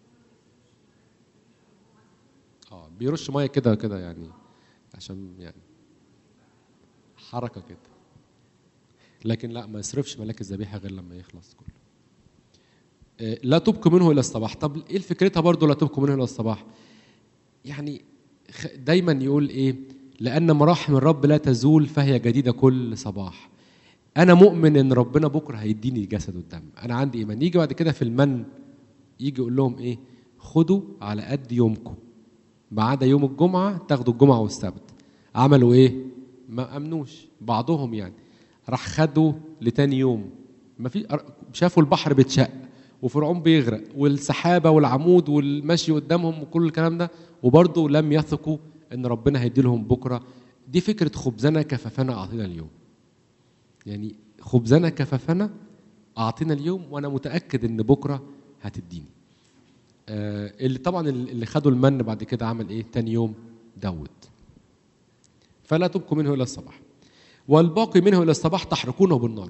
اه بيرش ميه كده كده يعني عشان يعني حركه كده لكن لا ما يصرفش ملاك الذبيحه غير لما يخلص كله آه، لا تبقوا منه الى الصباح طب ايه فكرتها برضو لا تبقوا منه الى الصباح يعني خ- دايما يقول ايه لان مراحم الرب لا تزول فهي جديده كل صباح انا مؤمن ان ربنا بكره هيديني جسد والدم انا عندي ايمان يجي بعد كده في المن يجي يقول لهم ايه خدوا على قد يومكم ما عدا يوم الجمعه تاخدوا الجمعه والسبت عملوا ايه ما امنوش بعضهم يعني راح خدوا لتاني يوم ما في شافوا البحر بيتشق وفرعون بيغرق والسحابه والعمود والمشي قدامهم وكل الكلام ده وبرضه لم يثقوا ان ربنا هيدي لهم بكره دي فكره خبزنا كفافنا اعطينا اليوم يعني خبزنا كفافنا اعطينا اليوم وانا متاكد ان بكره هتديني آه اللي طبعا اللي خدوا المن بعد كده عمل ايه تاني يوم داود فلا تبقوا منه الى الصباح والباقي منه الى الصباح تحرقونه بالنار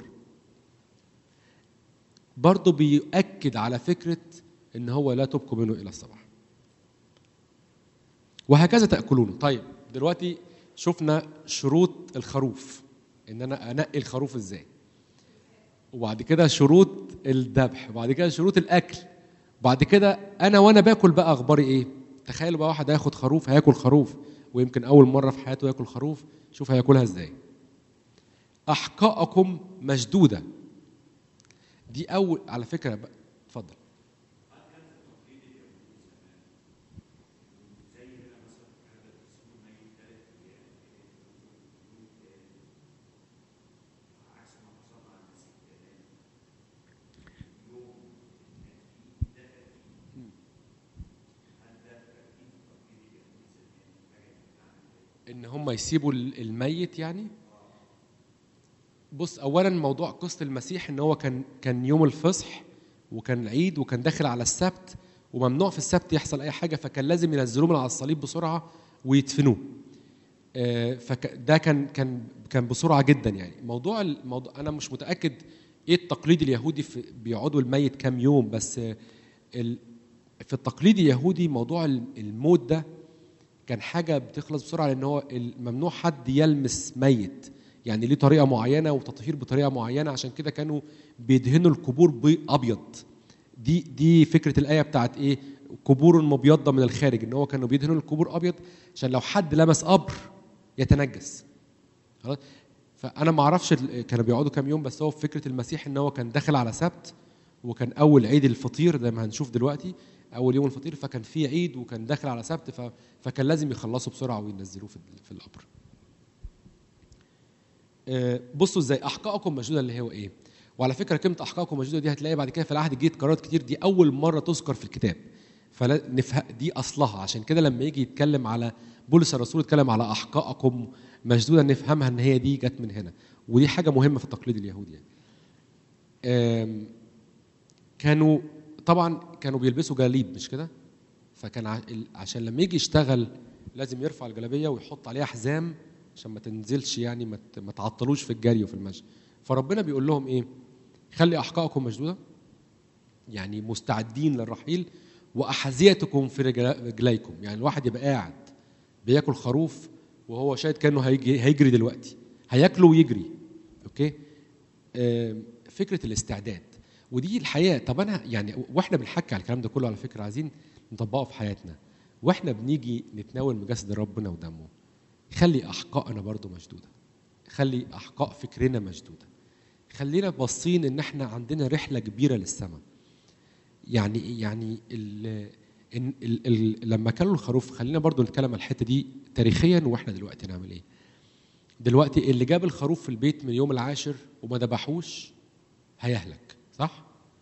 برضه بيؤكد على فكره ان هو لا تبقوا منه الى الصباح وهكذا تاكلونه طيب دلوقتي شفنا شروط الخروف ان انا انقي الخروف ازاي وبعد كده شروط الذبح وبعد كده شروط الاكل بعد كده انا وانا باكل بقى اخباري ايه تخيلوا بقى واحد هياخد خروف هياكل خروف ويمكن اول مره في حياته ياكل خروف شوف هياكلها ازاي احقاءكم مشدوده دي اول على فكره بقى اتفضل ان هم يسيبوا الميت يعني بص اولا موضوع قصه المسيح ان هو كان كان يوم الفصح وكان العيد وكان داخل على السبت وممنوع في السبت يحصل اي حاجه فكان لازم ينزلوه من على الصليب بسرعه ويدفنوه فده كان كان كان بسرعه جدا يعني موضوع الموضوع انا مش متاكد ايه التقليد اليهودي في بيقعدوا الميت كام يوم بس ال في التقليد اليهودي موضوع الموت ده كان حاجه بتخلص بسرعه لان هو ممنوع حد يلمس ميت يعني ليه طريقه معينه وتطهير بطريقه معينه عشان كده كانوا بيدهنوا القبور بابيض دي دي فكره الايه بتاعت ايه قبور مبيضه من الخارج ان هو كانوا بيدهنوا القبور ابيض عشان لو حد لمس قبر يتنجس خلاص فانا ما اعرفش كانوا بيقعدوا كام يوم بس هو في فكره المسيح ان هو كان داخل على سبت وكان اول عيد الفطير زي ما هنشوف دلوقتي اول يوم الفطير فكان في عيد وكان داخل على سبت ف... فكان لازم يخلصوا بسرعه وينزلوه في, في القبر بصوا ازاي احقائكم مشدوده اللي هو ايه وعلى فكره كلمه احقائكم مشدوده دي هتلاقيها بعد كده في العهد الجديد قرارات كتير دي اول مره تذكر في الكتاب فنفهم دي اصلها عشان كده لما يجي يتكلم على بولس الرسول يتكلم على احقائكم مشدوده نفهمها ان هي دي جت من هنا ودي حاجه مهمه في التقليد اليهودي يعني. آم، كانوا طبعا كانوا بيلبسوا جليب مش كده فكان ع- ال- عشان لما يجي يشتغل لازم يرفع الجلابيه ويحط عليها حزام عشان ما تنزلش يعني ما ت- ما تعطلوش في الجري وفي المشي فربنا بيقول لهم ايه خلي احقائكم مشدوده يعني مستعدين للرحيل واحذيتكم في رجلا- رجليكم يعني الواحد يبقى قاعد بياكل خروف وهو شايد كانه هيجي هيجري دلوقتي هياكله ويجري اوكي آم، فكره الاستعداد ودي الحقيقه طب انا يعني واحنا بنحكي على الكلام ده كله على فكره عايزين نطبقه في حياتنا واحنا بنيجي نتناول من جسد ربنا ودمه خلي احقائنا برضو مشدوده خلي احقاء فكرنا مشدوده خلينا باصين ان احنا عندنا رحله كبيره للسماء يعني إيه؟ يعني ال ال ال ال لما كانوا الخروف خلينا برضو نتكلم على الحته دي تاريخيا واحنا دلوقتي نعمل ايه دلوقتي اللي جاب الخروف في البيت من يوم العاشر وما ذبحوش هيهلك صح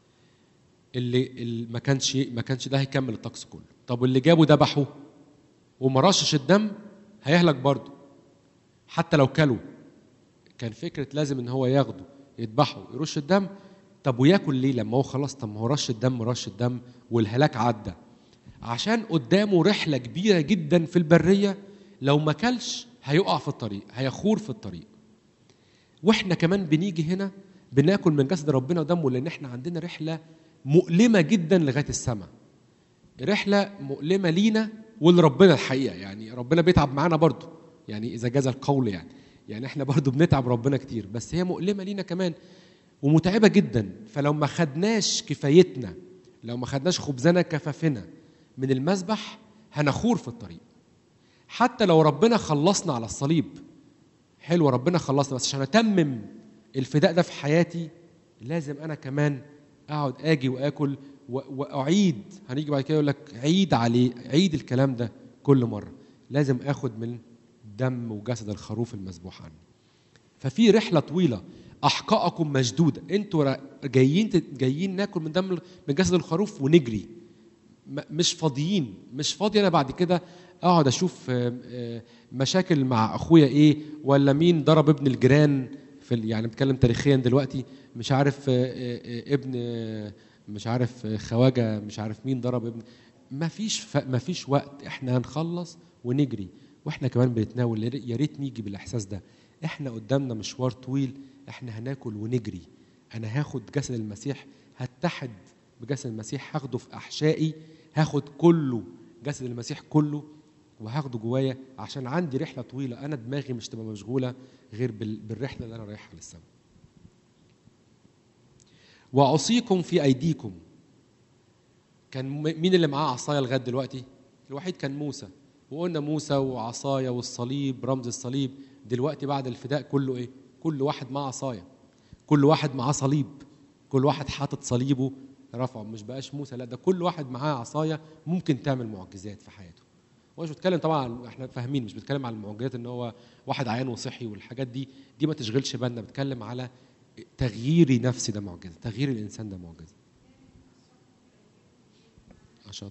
اللي, اللي ما كانش ما كانش ده هيكمل الطقس كله طب واللي جابه ذبحه وما رشش الدم هيهلك برضه حتى لو كلوا كان فكره لازم ان هو ياخده يذبحه يرش الدم طب وياكل ليه لما هو خلاص طب ما هو رش الدم رش الدم والهلاك عدى عشان قدامه رحله كبيره جدا في البريه لو ما كلش هيقع في الطريق هيخور في الطريق واحنا كمان بنيجي هنا بناكل من جسد ربنا ودمه لان احنا عندنا رحله مؤلمه جدا لغايه السماء رحله مؤلمه لينا ولربنا الحقيقه يعني ربنا بيتعب معانا برضو يعني اذا جاز القول يعني يعني احنا برضو بنتعب ربنا كتير بس هي مؤلمه لينا كمان ومتعبه جدا فلو ما خدناش كفايتنا لو ما خدناش خبزنا كفافنا من المذبح هنخور في الطريق حتى لو ربنا خلصنا على الصليب حلو ربنا خلصنا بس عشان اتمم الفداء ده في حياتي لازم انا كمان اقعد اجي واكل و- واعيد هنيجي بعد كده يقول لك عيد عليه عيد الكلام ده كل مره لازم اخد من دم وجسد الخروف المذبوح عني ففي رحله طويله احقائكم مشدوده انتوا را- جايين تت- جايين ناكل من دم من جسد الخروف ونجري م- مش فاضيين مش فاضي انا بعد كده اقعد اشوف آه، آه، مشاكل مع اخويا ايه ولا مين ضرب ابن الجيران في ال- يعني بتكلم تاريخيا دلوقتي مش عارف آه، آه، آه، ابن آه، مش عارف آه، خواجه مش عارف مين ضرب ابن ما فيش ف... ما فيش وقت احنا هنخلص ونجري واحنا كمان بنتناول يا ريت- يا ريت نيجي بالاحساس ده احنا قدامنا مشوار طويل احنا هناكل ونجري انا هاخد جسد المسيح هتحد بجسد المسيح هاخده في احشائي هاخد كله جسد المسيح كله وهاخده جوايا عشان عندي رحله طويله انا دماغي مش تبقى مشغوله غير بال- بالرحله اللي انا رايحها للسماء واعصيكم في ايديكم كان م- مين اللي معاه عصايه لغايه دلوقتي الوحيد كان موسى وقلنا موسى وعصايه والصليب رمز الصليب دلوقتي بعد الفداء كله ايه كل واحد معاه عصايه كل واحد معاه صليب كل واحد حاطط صليبه رفعه مش بقاش موسى لا ده كل واحد معاه عصايه ممكن تعمل معجزات في حياته هو مش بتكلم طبعا احنا فاهمين مش بتكلم على المعجزات ان هو واحد عيان وصحي والحاجات دي دي ما تشغلش بالنا بتكلم على تغييري نفسي ده معجزه تغيير الانسان ده معجزه عشان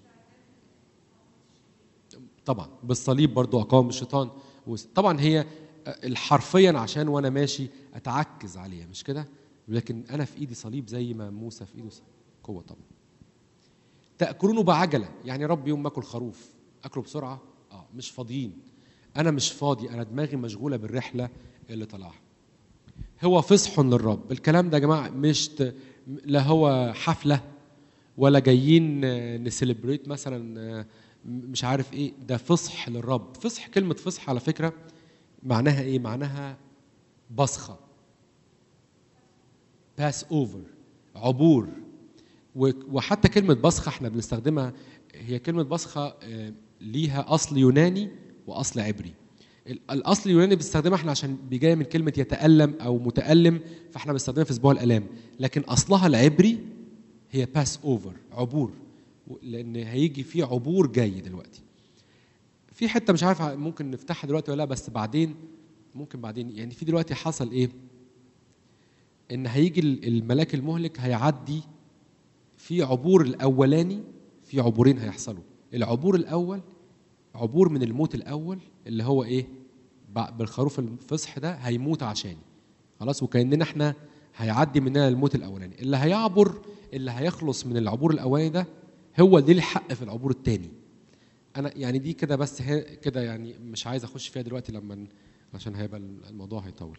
طبعا بالصليب برضو اقاوم الشيطان وس- طبعا هي حرفيا عشان وانا ماشي اتعكز عليها مش كده لكن انا في ايدي صليب زي ما موسى في ايده صليب. قوه طبعا تاكلونه بعجله يعني رب يوم ما اكل خروف اكله بسرعه اه مش فاضيين انا مش فاضي انا دماغي مشغوله بالرحله اللي طلعها هو فصح للرب الكلام ده يا جماعه مش ت... لا هو حفله ولا جايين آه، نسليبريت مثلا آه، مش عارف ايه ده فصح للرب فصح كلمه فصح على فكره معناها ايه معناها بصخه باس اوفر عبور و- وحتى كلمه بصخه احنا بنستخدمها هي كلمه بصخه آه، ليها اصل يوناني واصل عبري ال- الاصل اليوناني بنستخدمها احنا عشان بيجي من كلمه يتالم او متالم فاحنا بنستخدمها في اسبوع الالام لكن اصلها العبري هي باس اوفر عبور و- لان هيجي في عبور جاي دلوقتي في حته مش عارف ع- ممكن نفتحها دلوقتي ولا لا بس بعدين ممكن بعدين يعني في دلوقتي حصل ايه ان هيجي ال- الملاك المهلك هيعدي في عبور الاولاني في عبورين هيحصلوا العبور الاول عبور من الموت الاول اللي هو ايه بع- بالخروف الفصح ده هيموت عشاني خلاص وكاننا احنا هيعدي مننا الموت الاولاني اللي هيعبر اللي هيخلص من العبور الاولاني ده هو اللي ليه الحق في العبور الثاني انا يعني دي كده بس هي كده يعني مش عايز اخش فيها دلوقتي لما ن- عشان هيبقى الموضوع هيطول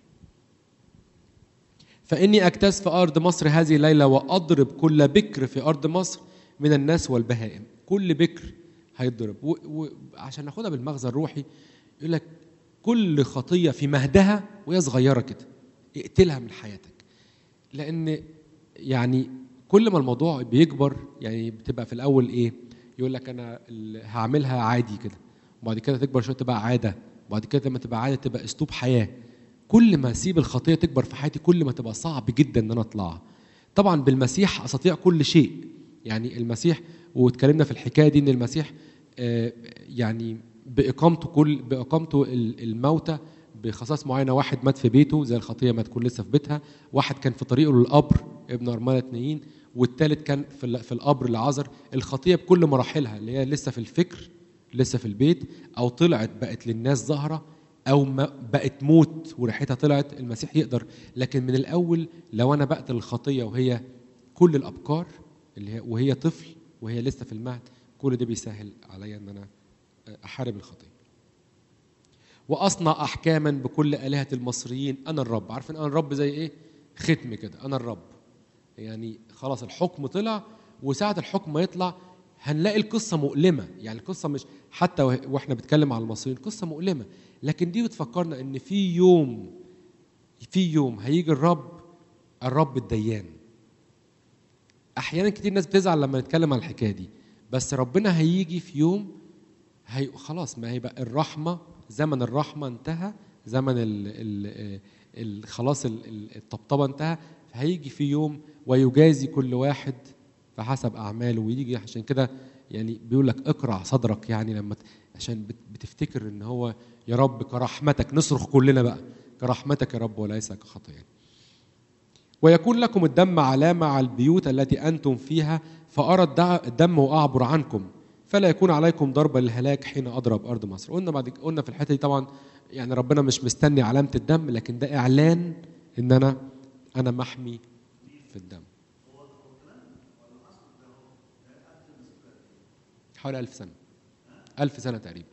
فاني اجتاز في ارض مصر هذه الليله واضرب كل بكر في ارض مصر من الناس والبهائم كل بكر هيتضرب وعشان ناخدها بالمغزى الروحي يقول لك كل خطيه في مهدها وهي صغيره كده اقتلها من حياتك لان يعني كل ما الموضوع بيكبر يعني بتبقى في الاول ايه يقول لك انا ال- هعملها عادي كده وبعد كده تكبر شويه تبقى عاده وبعد كده لما تبقى عاده تبقى اسلوب حياه كل ما اسيب الخطيه تكبر في حياتي كل ما تبقى صعب جدا ان انا اطلعها طبعا بالمسيح استطيع كل شيء يعني المسيح واتكلمنا في الحكايه دي ان المسيح آه، يعني باقامته كل باقامته ال- الموتى بخصائص معينه واحد مات في بيته زي الخطيه ما تكون لسه في بيتها واحد كان في طريقه للقبر ابن ارمله اتنين والثالث كان في ال- في القبر لعازر الخطيه بكل مراحلها اللي هي لسه في الفكر لسه في البيت او طلعت بقت للناس ظاهره او ما بقت موت وريحتها طلعت المسيح يقدر لكن من الاول لو انا بقتل الخطيه وهي كل الابكار اللي هي وهي طفل وهي لسه في المهد كل ده بيسهل عليا ان انا احارب الخطيه واصنع احكاما بكل الهه المصريين انا الرب عارف ان انا الرب زي ايه ختم كده انا الرب يعني خلاص الحكم طلع وساعه الحكم ما يطلع هنلاقي القصه مؤلمه يعني القصه مش حتى وه- واحنا بنتكلم على المصريين قصه مؤلمه لكن دي بتفكرنا ان في يوم في يوم هيجي الرب الرب الديان احيانا كتير ناس بتزعل لما نتكلم عن الحكايه دي بس ربنا هيجي في يوم هي خلاص ما هيبقى الرحمه زمن الرحمه انتهى زمن ال ال ال خلاص ال- ال- الطبطبه انتهى هيجي في يوم ويجازي كل واحد فحسب اعماله ويجي عشان كده يعني بيقول لك اقرع صدرك يعني لما ت- عشان بت- بتفتكر ان هو يا رب كرحمتك نصرخ كلنا بقى كرحمتك يا رب وليس كخطايانا ويكون لكم الدم علامة على البيوت التي أنتم فيها فأرى الدع- الدم وأعبر عنكم فلا يكون عليكم ضربة للهلاك حين أضرب أرض مصر قلنا بعد قلنا في الحتة دي طبعا يعني ربنا مش مستني علامة الدم لكن ده إعلان إن أنا أنا محمي في الدم حوالي ألف سنة ألف سنة تقريبا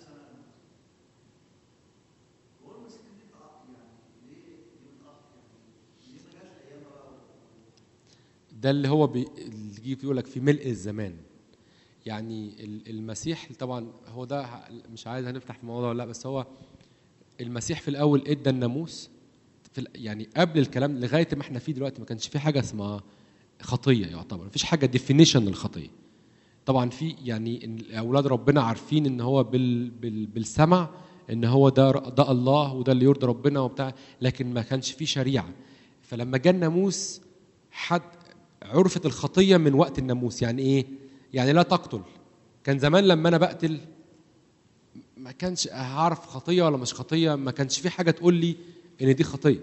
ده اللي هو بي... اللي يجي يقول لك في ملء الزمان يعني ال- المسيح طبعا هو ده ه- مش عايز هنفتح في الموضوع ولا لا بس هو المسيح في الاول ادى الناموس في ال- يعني قبل الكلام لغايه ما احنا فيه دلوقتي ما كانش في حاجه اسمها خطيه يعتبر ما فيش حاجه ديفينيشن للخطيه طبعا في يعني إن اولاد ربنا عارفين ان هو بال بال بالسمع ان هو ده ده الله وده اللي يرضي ربنا وبتاع لكن ما كانش في شريعه فلما جاء الناموس حد عرفت الخطيه من وقت الناموس يعني ايه يعني لا تقتل كان زمان لما انا بقتل ما كانش هعرف خطيه ولا مش خطيه ما كانش في حاجه تقول لي ان دي خطيه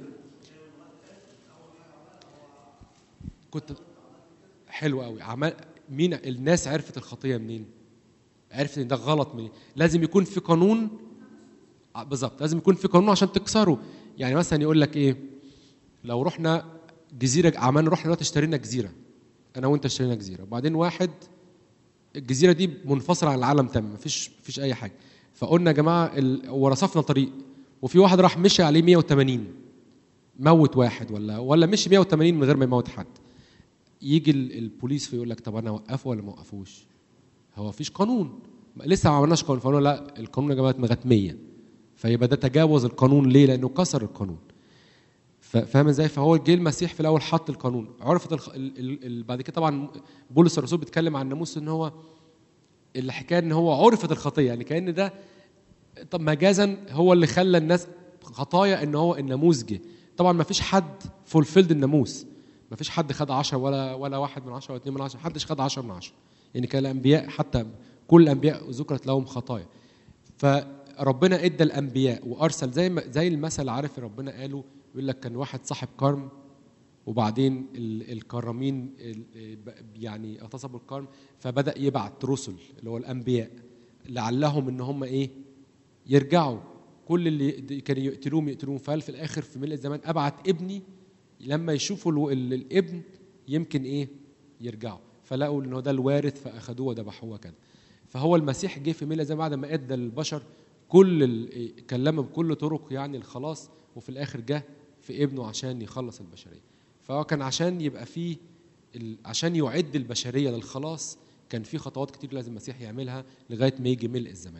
كنت حلو قوي عمل مين الناس عرفت الخطيه منين عرفت ان ده غلط منين لازم يكون في قانون ع- بالظبط لازم يكون في قانون عشان تكسره يعني مثلا يقول لك ايه لو رحنا جزيره عملنا رحنا دلوقتي اشترينا جزيره انا وانت اشترينا جزيره وبعدين واحد الجزيره دي منفصله عن العالم تماما مفيش مفيش اي حاجه فقلنا يا جماعه ال... ورصفنا طريق وفي واحد راح مشي عليه 180 موت واحد ولا ولا مشي 180 من غير ما يموت حد يجي ال- البوليس فيقول لك طب انا اوقفه ولا ما اوقفوش هو مفيش قانون لسه ما عملناش قانون فقالوا لا القانون يا جماعه لغايه 100 فيبقى ده تجاوز القانون ليه لانه كسر القانون ف- فاهم ازاي فهو جه المسيح في الاول حط القانون عرفت الخ... ال... ال... ال... بعد كده طبعا بولس الرسول بيتكلم عن الناموس ان هو الحكايه ان هو عرفت الخطيه يعني كان ده طب مجازا هو اللي خلى الناس خطايا ان هو الناموس جه طبعا ما فيش حد فولفيلد الناموس ما فيش حد خد 10 ولا ولا واحد من 10 ولا 2 من 10 حدش خد 10 من 10 يعني كان الانبياء حتى كل الانبياء ذكرت لهم خطايا فربنا ادى الانبياء وارسل زي ما زي المثل عارف ربنا قاله يقول لك كان واحد صاحب كرم وبعدين ال- الكرامين ال- ب- يعني اغتصبوا الكرم فبدا يبعت رسل اللي هو الانبياء لعلهم ان هم ايه يرجعوا كل اللي د- كانوا يقتلوهم يقتلوهم فقال في الاخر في ملء الزمان ابعت ابني لما يشوفوا الو- ال- الابن يمكن ايه يرجعوا فلقوا ان هو ده الوارث فاخذوه وذبحوه كده فهو المسيح جه في ملء الزمان بعد ما ادى للبشر كل ال- كلمه بكل طرق يعني الخلاص وفي الاخر جه في ابنه عشان يخلص البشريه فهو كان عشان يبقى فيه ال- عشان يعد البشريه للخلاص كان في خطوات كتير لازم المسيح يعملها لغايه ما يجي ملء الزمان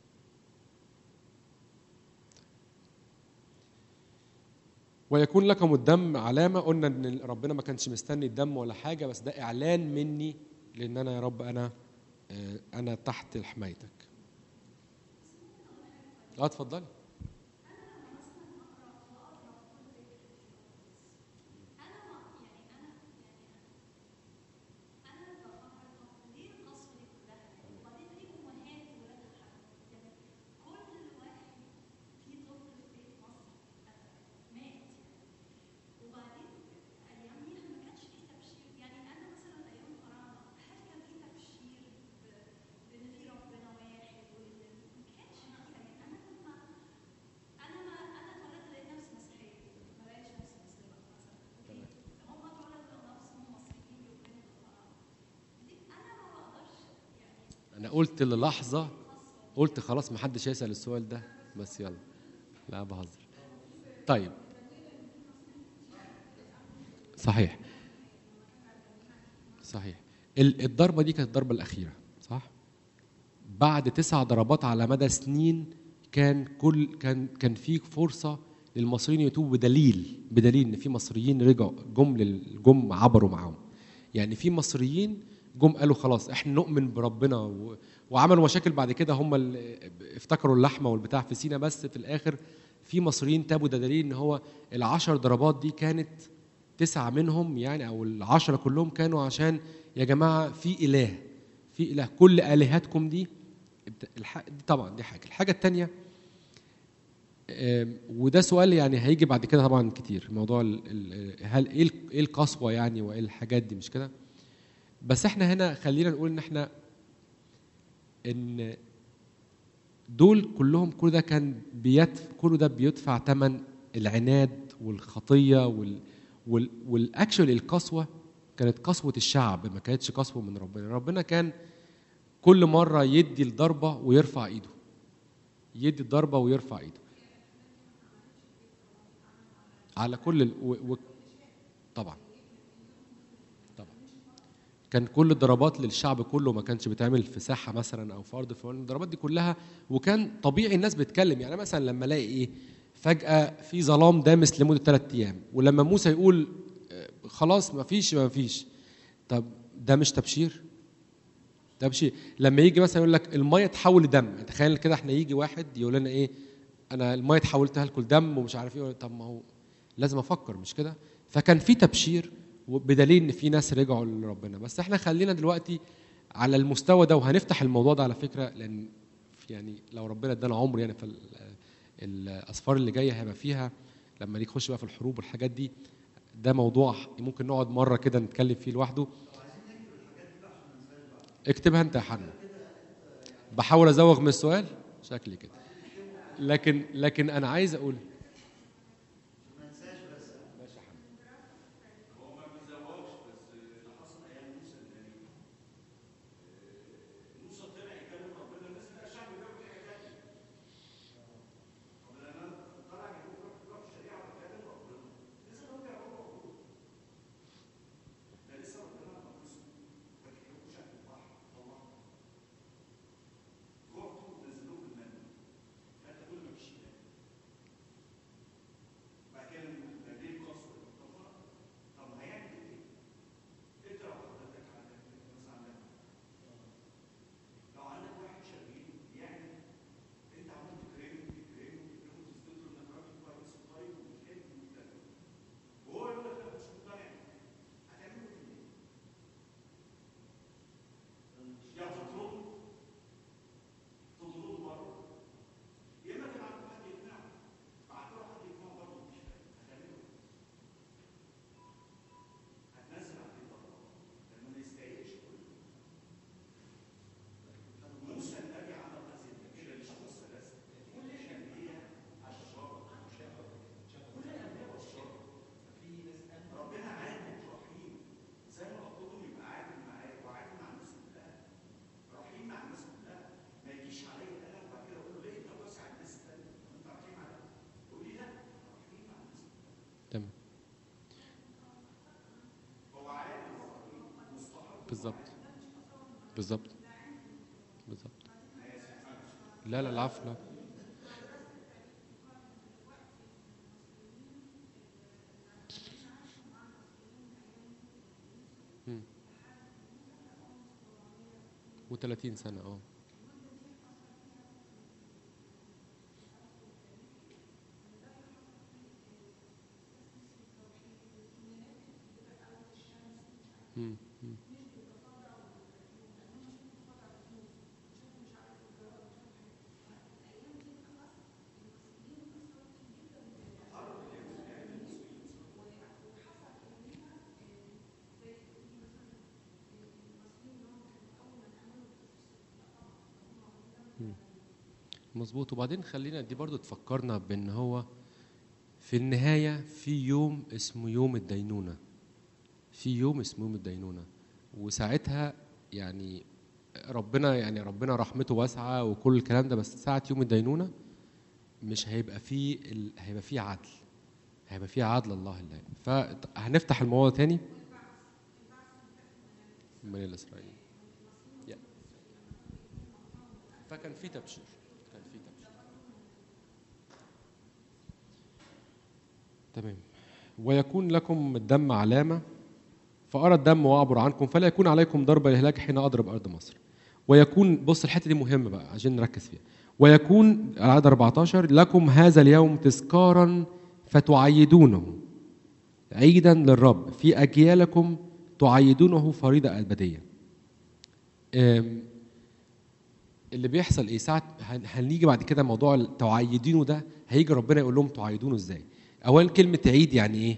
ويكون لكم الدم علامة قلنا إن ربنا ما كانش مستني الدم ولا حاجة بس ده إعلان مني لأن أنا يا رب أنا آه، أنا تحت حمايتك. أه اتفضلي. أنا قلت للحظة قلت خلاص ما حدش هيسأل السؤال ده بس يلا. لا بهزر. طيب. صحيح. صحيح. ال- الضربة دي كانت الضربة الأخيرة صح؟ بعد تسع ضربات على مدى سنين كان كل كان كان في فرصة للمصريين يتوبوا بدليل بدليل ان في مصريين رجعوا جم لل- جم عبروا معاهم يعني في مصريين جم قالوا خلاص احنا نؤمن بربنا و... وعملوا مشاكل بعد كده هم اللي افتكروا اللحمه والبتاع في سينا بس في الاخر في مصريين تابوا ده دليل ان هو العشر ضربات دي كانت تسعه منهم يعني او العشره كلهم كانوا عشان يا جماعه في اله في اله كل الهتكم دي الح... دي طبعا دي حاجه الحاجه الثانيه وده سؤال يعني هيجي بعد كده طبعا كتير موضوع ال... ال... هل ايه ال- ايه القسوه يعني وايه الحاجات دي مش كده بس احنا هنا خلينا نقول ان احنا ان دول كلهم كل ده كان بيدفع كل ده بيدفع ثمن العناد والخطيه وال وال والاكشوال القسوه كانت قسوه الشعب ما كانتش قسوه من ربنا ربنا كان كل مره يدي الضربه ويرفع ايده يدي الضربه ويرفع ايده على كل ال... و... و... طبعا طبعا كان كل الضربات للشعب كله ما كانش بيتعمل في ساحه مثلا او في ارض فلان الضربات دي كلها وكان طبيعي الناس بتتكلم يعني مثلا لما الاقي ايه فجاه في ظلام دامس لمده ثلاث ايام ولما موسى يقول آه، خلاص ما فيش ما فيش طب ده مش تبشير ده تبشير لما يجي مثلا يقول لك الميه تحول لدم تخيل كده احنا يجي واحد يقول لنا ايه انا الميه تحولتها لكم دم ومش عارف ايه طب ما هو لازم افكر مش كده فكان في تبشير بدليل ان في ناس رجعوا لربنا بس احنا خلينا دلوقتي على المستوى ده وهنفتح الموضوع ده على فكره لان يعني لو ربنا ادانا عمر يعني في ال- الاسفار اللي جايه هيبقى فيها لما نيجي نخش بقى في الحروب والحاجات دي ده موضوع ممكن نقعد مره كده نتكلم فيه لوحده اكتبها انت يا حنا بحاول ازوغ من السؤال شكلي كده لكن لكن انا عايز اقول هو ما بيزوجش بس اللي حصل ايام موسى النبي آه، موسى طلع يكلم ربنا الناس لا الشعب بيعمل حاجه ثانيه طب لما طلع يقول روح روح الشريعه وكلم ربنا لسه هو بيعملوا موجود ده لسه ربنا لما موسى فاكر يوم شق البحر طلع جوعتوا نزلوه بالمن فانت تقول ما فيش اله تمام بالظبط بالظبط بالظبط لا لا العفو لا و30 سنة اه مم. مم. مظبوط وبعدين خلينا دي برضو تفكرنا بان هو في النهاية في يوم اسمه يوم الدينونة في يوم اسمه يوم الدينونة وساعتها يعني ربنا يعني ربنا رحمته واسعة وكل الكلام ده بس ساعة يوم الدينونة مش هيبقى فيه ال... هيبقى فيه عدل هيبقى فيه عدل الله الله فهنفتح الموضوع تاني من الإسرائيلي yeah. فكان في تبشير كان في تبشير تمام ويكون لكم الدم علامة فأرى الدم وأعبر عنكم فلا يكون عليكم ضرب الهلاك حين أضرب أرض مصر ويكون بص الحتة دي مهمة بقى عشان نركز فيها ويكون عدد 14 لكم هذا اليوم تذكارا فتعيدونه عيدا للرب في أجيالكم تعيدونه فريضة أبدية أم، اللي بيحصل ايه ساعة هن- هنيجي بعد كده موضوع تعيدينه ده هيجي ربنا يقول لهم تعيدونه ازاي اولا كلمة عيد يعني ايه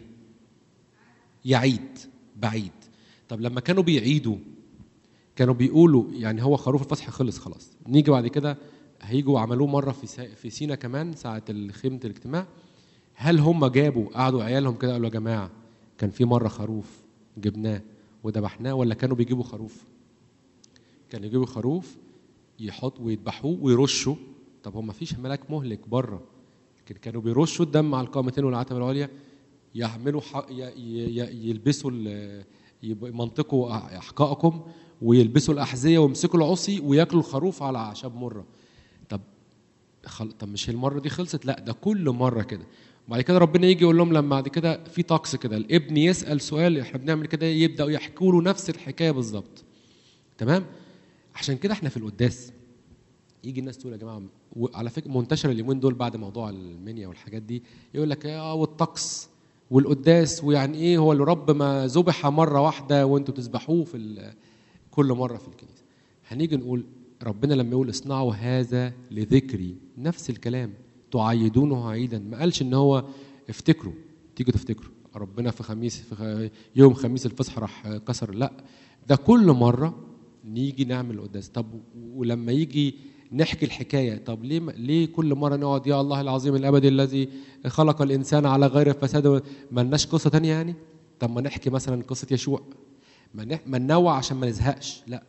يعيد بعيد طب لما كانوا بيعيدوا كانوا بيقولوا يعني هو خروف الفصح خلص خلاص نيجي بعد كده هيجوا عملوه مرة في سا- في سينا كمان ساعة خيمة الاجتماع هل هم جابوا قعدوا عيالهم كده قالوا يا جماعة كان في مرة خروف جبناه وذبحناه ولا كانوا بيجيبوا خروف كانوا يجيبوا خروف يحط ويذبحوه ويرشوا طب هم مفيش ملاك مهلك بره لكن كانوا بيرشوا الدم على القامتين والعتبة العليا يعملوا ح... ي... ي... ي- يلبسوا ال... يب- يمنطقوا احقائكم ويلبسوا الاحذيه ويمسكوا العصي وياكلوا الخروف على اعشاب مره طب خل... طب مش المره دي خلصت لا ده كل مره كده وبعد كده ربنا يجي يقول لهم لما بعد كده في طقس كده الابن يسال سؤال احنا بنعمل كده يبداوا يحكوا له نفس الحكايه بالظبط تمام عشان كده احنا في القداس يجي الناس تقول يا جماعه وعلى فكره منتشر اليومين دول بعد موضوع المنيا والحاجات دي يقول لك اه والطقس والقداس ويعني ايه هو الرب ما ذبح مره واحده وانتوا تذبحوه في ال- كل مره في الكنيسه هنيجي نقول ربنا لما يقول اصنعوا هذا لذكري نفس الكلام تعيدونه عيدا ما قالش ان هو افتكروا تيجوا تفتكروا ربنا في خميس في خ... يوم خميس الفصح راح كسر لا ده كل مره نيجي نعمل القداس طب ولما يجي نحكي الحكايه طب ليه ليه كل مره نقعد يا الله العظيم الابدي الذي خلق الانسان على غير فساد ما لناش قصه تانية يعني طب ما نحكي مثلا قصه يشوع ما نح- ما ننوع عشان ما نزهقش لا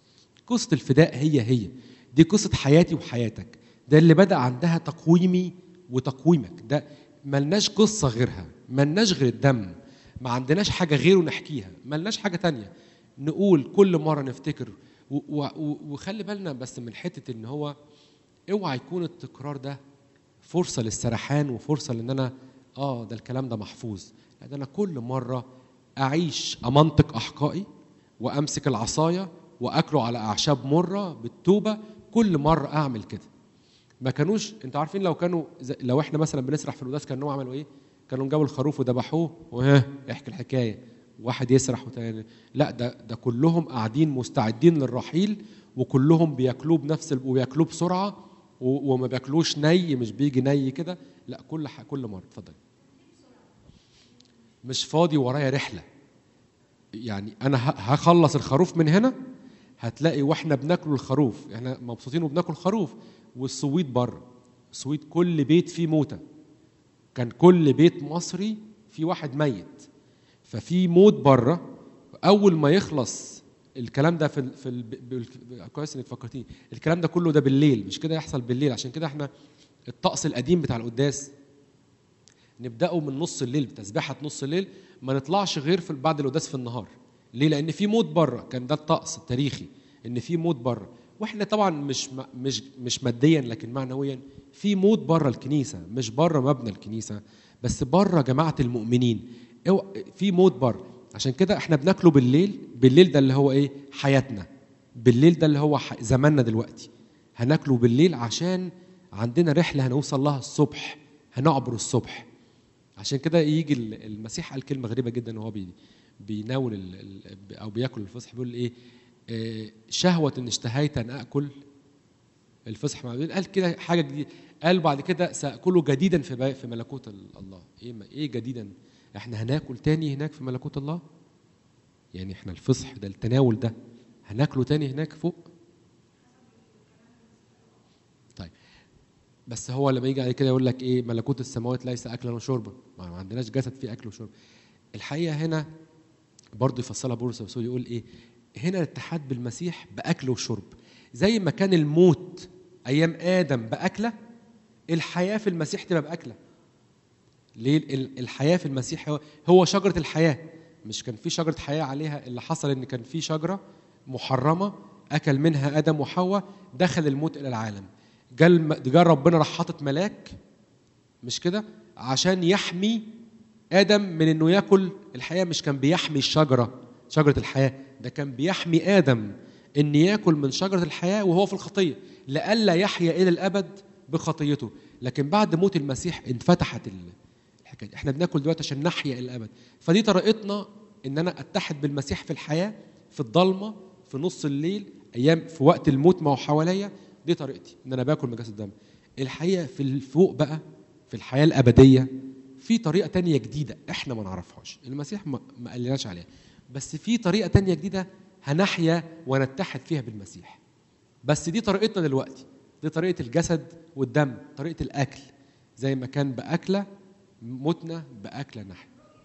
قصه الفداء هي هي دي قصه حياتي وحياتك ده اللي بدا عندها تقويمي وتقويمك ده ملناش قصه غيرها ملناش غير الدم ما عندناش حاجه غيره نحكيها ملناش حاجه تانية نقول كل مره نفتكر و- و- و- وخلي بالنا بس من حته ان هو اوعى يكون التكرار ده فرصه للسرحان وفرصه لان انا اه ده الكلام ده محفوظ لا ده انا كل مره اعيش امنطق احقائي وامسك العصايه واكله على اعشاب مره بالتوبه كل مره اعمل كده ما كانوش انتوا عارفين لو كانوا زي- لو احنا مثلا بنسرح في القداس كانوا عملوا ايه؟ كانوا جابوا الخروف وذبحوه وها احكي الحكايه واحد يسرح وتاني لا ده ده كلهم قاعدين مستعدين للرحيل وكلهم بياكلوه بنفس ال- وبياكلوه بسرعه و- وما بياكلوش ني مش بيجي ني كده لا كل ح- كل مره اتفضل مش فاضي ورايا رحله يعني انا ه- هخلص الخروف من هنا هتلاقي واحنا بناكل الخروف احنا مبسوطين وبناكل خروف والسويت بره السويت كل بيت فيه موته كان كل بيت مصري في واحد ميت ففي موت بره اول ما يخلص الكلام ده في ال في ال بال- كويس انك فكرتيني الكلام ده كله ده بالليل مش كده يحصل بالليل عشان كده احنا الطقس القديم بتاع القداس نبداه من نص الليل بتسبيحه نص الليل ما نطلعش غير في بعد القداس في النهار ليه لان في موت بره كان ده الطقس التاريخي ان في موت بره واحنا طبعا مش م- مش مش ماديا لكن معنويا في موت بره الكنيسه مش بره مبنى الكنيسه بس بره جماعه المؤمنين أو- في موت بره عشان كده احنا بناكله بالليل بالليل ده اللي هو ايه حياتنا بالليل ده اللي هو ح- زماننا دلوقتي هناكله بالليل عشان عندنا رحله هنوصل لها الصبح هنعبر الصبح عشان كده يجي ال- المسيح قال كلمه غريبه جدا وهو بي بيناول ال- ال- او بياكل الفصح بيقول ايه آه، شهوه ان اشتهيت ان اكل الفصح مع قال كده حاجه جديده قال بعد كده ساكله جديدا في بي- في ملكوت ال- الله ايه ما- ايه جديدا احنا هناكل تاني هناك في ملكوت الله يعني احنا الفصح ده التناول ده هناكله تاني هناك فوق طيب بس هو لما يجي على كده يقول لك ايه ملكوت السماوات ليس اكلا وشربا ما ما عندناش جسد فيه اكل وشرب الحقيقه هنا برضه يفصلها بولس الرسول يقول ايه هنا الاتحاد بالمسيح باكل وشرب زي ما كان الموت ايام ادم باكله الحياه في المسيح تبقى باكله ليه ال- الحياه في المسيح هو, هو شجره الحياه مش كان في شجره حياه عليها اللي حصل ان كان في شجره محرمه اكل منها ادم وحواء دخل الموت الى العالم جاء الم- جاء ربنا راح حاطط ملاك مش كده عشان يحمي ادم من انه ياكل الحياه مش كان بيحمي الشجره شجره الحياه ده كان بيحمي ادم ان ياكل من شجره الحياه وهو في الخطيه لئلا يحيا الى الابد بخطيته لكن بعد موت المسيح انفتحت ال- الحكايه دي. احنا بناكل دلوقتي عشان نحيا الى الابد فدي طريقتنا ان انا اتحد بالمسيح في الحياه في الضلمه في نص الليل ايام في وقت الموت ما هو حواليا دي طريقتي ان انا باكل من جسد الدم الحقيقه في الفوق بقى في الحياه الابديه في طريقه تانية جديده احنا ما نعرفهاش المسيح ما ما قالناش عليها بس في طريقه تانية جديده هنحيا ونتحد فيها بالمسيح بس دي طريقتنا دلوقتي دي طريقه الجسد والدم طريقه الاكل زي ما كان باكله متنا باكله نحن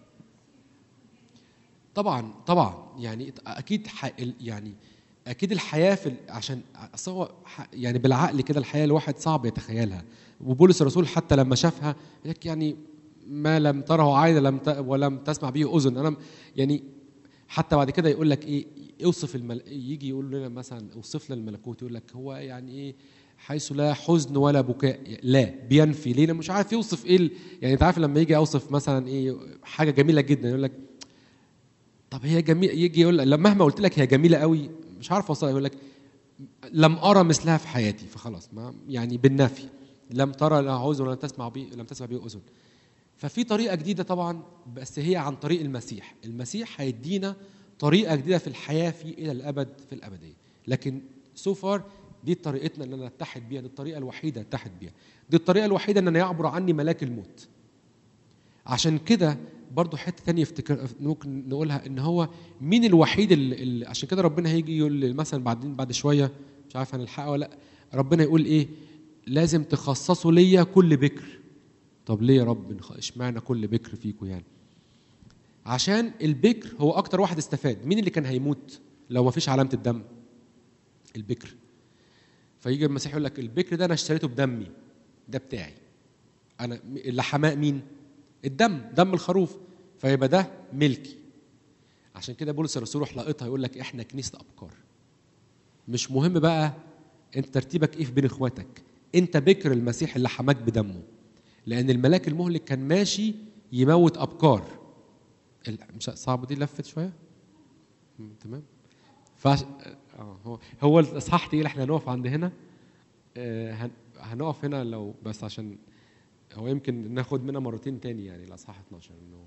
طبعا طبعا يعني اكيد ح... يعني اكيد الحياه في ال- عشان اصل هو ح- يعني بالعقل كده الحياه الواحد صعب يتخيلها وبولس الرسول حتى لما شافها يقول لك يعني ما لم تره عين لم ت... ولم تسمع به اذن انا م- يعني حتى بعد كده يقول لك ايه اوصف المل... يجي يقول لنا مثلا اوصف لنا الملكوت يقول لك هو يعني ايه حيث لا حزن ولا بكاء لا بينفي ليه لأنه مش عارف يوصف ايه ال... يعني انت عارف لما يجي اوصف مثلا ايه حاجه جميله جدا يقول لك طب هي جميله يجي يقول لك مهما قلت لك هي جميله قوي مش عارف اوصلها يقول لك لم ارى مثلها في حياتي فخلاص ما يعني بالنفي لم ترى لا اذن ولم تسمع به لم تسمع به اذن ففي طريقه جديده طبعا بس هي عن طريق المسيح المسيح هيدينا طريقه جديده في الحياه في الى الابد في الابديه لكن سو فار دي طريقتنا ان انا اتحد بيها دي الطريقه الوحيده اتحد بيها دي الطريقه الوحيده ان انا يعبر عني ملاك الموت عشان كده برضو حته تانية افتكر ممكن نقولها ان هو مين الوحيد اللي, اللي عشان كده ربنا هيجي يقول لي مثلا بعدين بعد شويه مش عارف هنلحقها ولا لا ربنا يقول ايه لازم تخصصوا ليا كل بكر طب ليه يا رب نخ- اشمعنى كل بكر فيكم يعني عشان البكر هو اكتر واحد استفاد مين اللي كان هيموت لو ما فيش علامه الدم البكر فيجي المسيح يقول لك البكر ده انا اشتريته بدمي ده بتاعي انا اللي حماه مين الدم دم الخروف فيبقى ده ملكي عشان كده بولس الرسول يروح لاقطها يقول لك احنا كنيسه ابكار مش مهم بقى انت ترتيبك ايه في بين اخواتك انت بكر المسيح اللي حماك بدمه لان الملاك المهلك كان ماشي يموت ابكار ال- مش صعب دي لفت شويه مم، تمام فعش... اه هو هو الاصحاح تقيل احنا هنقف عند هنا آه، هن... هنقف هنا لو بس عشان هو يمكن ناخد منها مرتين تاني يعني الاصحاح 12 انه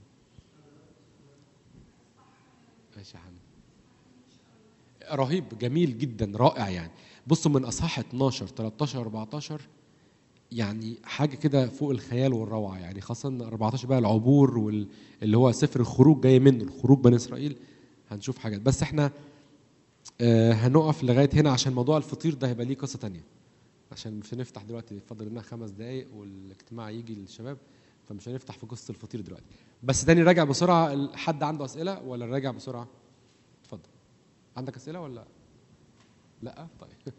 ماشي يا حمد رهيب جميل جدا رائع يعني بصوا من اصحاح 12 13 14 يعني حاجه كده فوق الخيال والروعه يعني خاصه إن 14 بقى العبور واللي هو سفر الخروج جاي منه الخروج بني اسرائيل هنشوف حاجات بس احنا آه، هنقف لغايه هنا عشان موضوع الفطير ده هيبقى ليه قصه تانية عشان مش هنفتح دلوقتي فاضل لنا خمس دقايق والاجتماع يجي للشباب فمش هنفتح في قصه الفطير دلوقتي بس تاني راجع بسرعه حد عنده اسئله ولا راجع بسرعه اتفضل عندك اسئله ولا لا طيب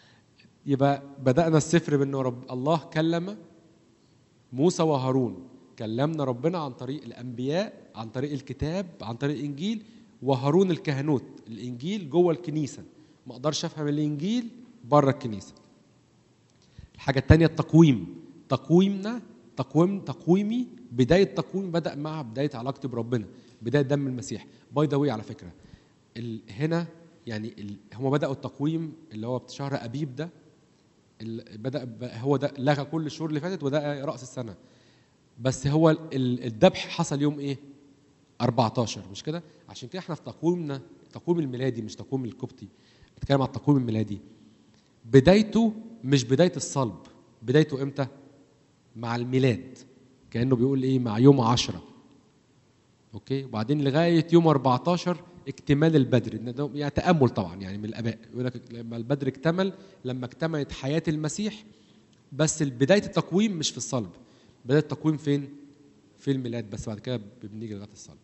يبقى بدانا السفر بانه رب الله كلم موسى وهارون كلمنا ربنا عن طريق الانبياء عن طريق الكتاب عن طريق الانجيل وهارون الكهنوت الانجيل جوه الكنيسه ما اقدرش افهم الانجيل بره الكنيسه الحاجه الثانيه التقويم تقويمنا تقويم تقويمي بدايه تقويم بدا مع بدايه علاقتي بربنا بدايه دم المسيح باي ذا على فكره ال- هنا يعني ال- هم بداوا التقويم اللي هو شهر ابيب ده ال- بدا ب- هو ده لغى كل الشهور اللي فاتت وده راس السنه بس هو ال- ال- الذبح حصل يوم ايه 14 مش كده عشان كده احنا في تقويمنا التقويم الميلادي مش تقويم القبطي بتكلم عن التقويم الميلادي بدايته مش بدايه الصلب بدايته امتى مع الميلاد كانه بيقول ايه مع يوم عشرة اوكي وبعدين لغايه يوم 14 اكتمال البدر إن ده يعني تامل طبعا يعني من الاباء يقول لك لما البدر اكتمل لما اكتملت حياه المسيح بس بدايه التقويم مش في الصلب بدايه التقويم فين في الميلاد بس بعد كده بنيجي لغايه الصلب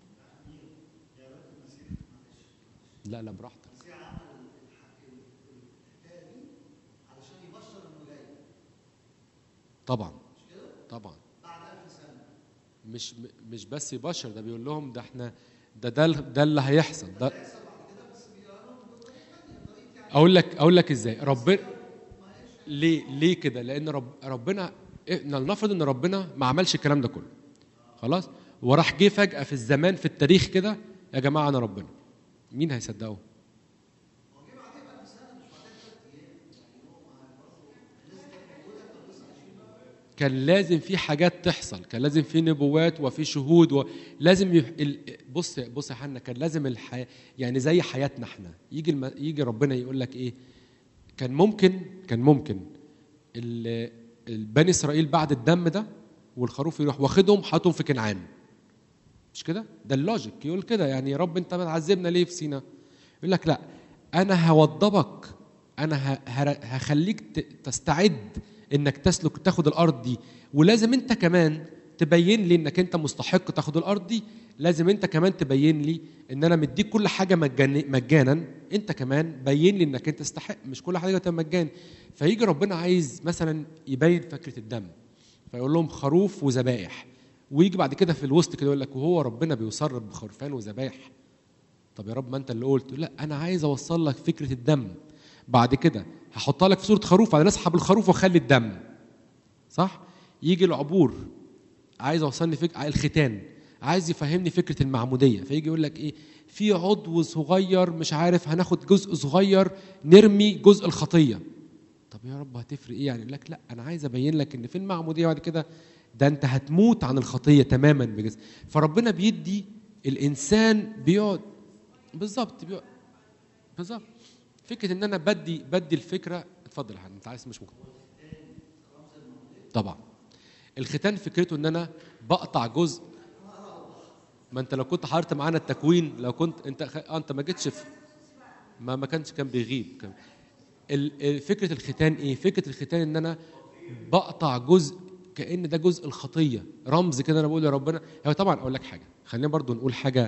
لا لا براحتك علشان يبشر انه جاي طبعا طبعا مش مش بس يبشر ده بيقول لهم ده احنا ده ده ده اللي هيحصل ده اقول لك اقول لك ازاي ربنا ليه ليه كده لان رب ربنا إيه، نفرض ان ربنا ما عملش الكلام ده كله خلاص وراح جه فجاه في الزمان في التاريخ كده يا جماعه انا ربنا مين هيصدقه كان لازم في حاجات تحصل كان لازم في نبوات وفي شهود ولازم يح... ال... بص بص يا حنا كان لازم الحياه يعني زي حياتنا احنا يجي الم... يجي ربنا يقول لك ايه كان ممكن كان ممكن ال... البني اسرائيل بعد الدم ده والخروف يروح واخدهم حاطهم في كنعان مش كده ده اللوجيك يقول كده يعني يا رب انت بتعذبنا ليه في سينا يقول لك لا انا هوضبك انا ه... هر- هخليك ت... تستعد انك تسلك تاخد الارض دي ولازم انت كمان تبين لي انك انت مستحق تاخد الارض دي لازم انت كمان تبين لي ان انا مديك كل حاجه مجان مجانا انت كمان بين لي انك انت تستحق مش كل حاجه تبقى مجانا فيجي ربنا عايز مثلا يبين فكره الدم فيقول لهم خروف وذبائح ويجي بعد كده في الوسط كده يقول لك وهو ربنا بيصر بخرفان وذبائح طب يا رب ما انت اللي قلت لا انا عايز اوصل لك فكره الدم بعد كده هحطها لك في صوره خروف بعدين اسحب الخروف واخلي الدم صح يجي العبور عايز اوصلني فكره الختان عايز يفهمني فكره المعموديه فيجي يقول لك ايه في عضو صغير مش عارف هناخد جزء صغير نرمي جزء الخطيه طب يا رب هتفرق ايه يعني يقول لك لا انا عايز ابين لك ان في المعموديه بعد كده ده انت هتموت عن الخطيه تماما بجسم فربنا بيدي الانسان بيقعد بالظبط بيقعد بالظبط فكره ان انا بدي بدي الفكره اتفضل يا حبيبي انت عايز مش ممكن طبعا الختان فكرته ان انا بقطع جزء ما انت لو كنت حضرت معانا التكوين لو كنت انت خ... آه انت ما جيتش في ما ما كانش كان بيغيب كان ال- ال- فكره الختان ايه فكره الختان ان انا بقطع جزء كان ده جزء الخطيه رمز كده انا بقول يا ربنا هو طبعا اقول لك حاجه خلينا برضو نقول حاجه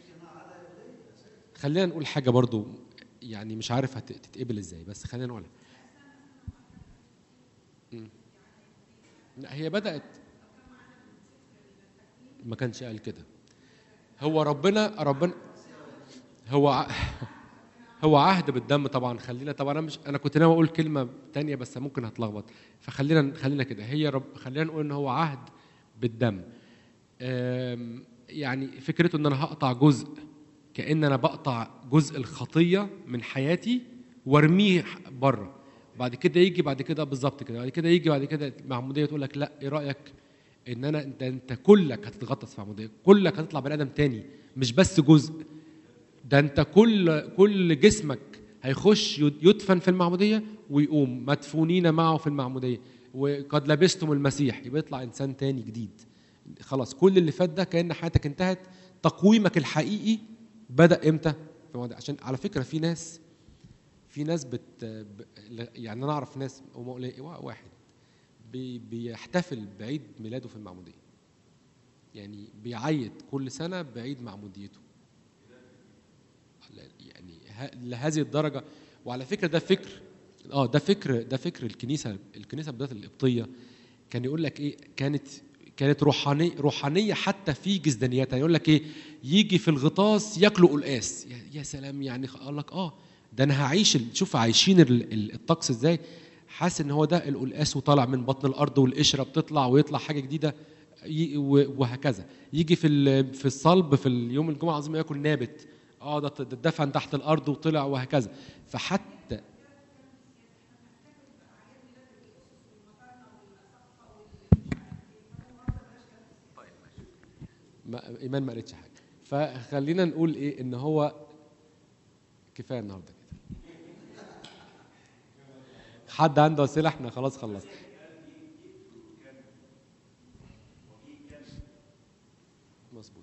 خلينا نقول حاجه برضو يعني مش عارف هتتقبل ازاي بس خلينا نقولها مم. لا هي بدات ما كانش قال كده هو ربنا ربنا هو ع- هو عهد بالدم طبعا خلينا طبعا انا مش انا كنت ناوي اقول كلمه تانية بس ممكن هتلخبط فخلينا خلينا كده هي رب خلينا نقول ان هو عهد بالدم آم، يعني فكرته ان انا هقطع جزء كان انا بقطع جزء الخطيه من حياتي وارميه بره بعد كده يجي بعد كده بالظبط كده بعد كده يجي بعد كده معموديه تقول لك لا ايه رايك ان انا انت انت كلك هتتغطس في معموديه كلك هتطلع بني ادم تاني مش بس جزء ده انت كل كل جسمك هيخش يد- يدفن في المعموديه ويقوم مدفونين معه في المعموديه وقد لبستم المسيح يبقى يطلع انسان تاني جديد خلاص كل اللي فات ده كان حياتك انتهت تقويمك الحقيقي بدا امتى في المعمودية. عشان على فكره في ناس في ناس بت ب- يعني انا اعرف ناس هم قليل- واحد بي بيحتفل بعيد ميلاده في المعموديه يعني بيعيد كل سنه بعيد معموديته يعني ه- لهذه الدرجه وعلى فكره ده فكر اه ده فكر ده فكر الكنيسه الكنيسه بالذات القبطيه كان يقول لك ايه كانت كانت روحانية روحانية حتى في جزدانياتها يقول لك ايه يجي في الغطاس ياكلوا قلقاس يا- يا سلام يعني اقول لك اه ده انا هعيش ال- شوف عايشين ال- ال- الطقس ازاي حاسس ان هو ده القلقاس وطالع من بطن الارض والقشره بتطلع ويطلع حاجه جديده ي- و- وهكذا يجي في ال- في الصلب في اليوم الجمعه العظيم ياكل نابت اه ده ده اتدفن تحت الارض وطلع وهكذا فحتى ما ايمان ما قالتش حاجه فخلينا نقول ايه ان هو كفايه النهارده كده حد عنده اسئله احنا خلاص خلصنا مظبوط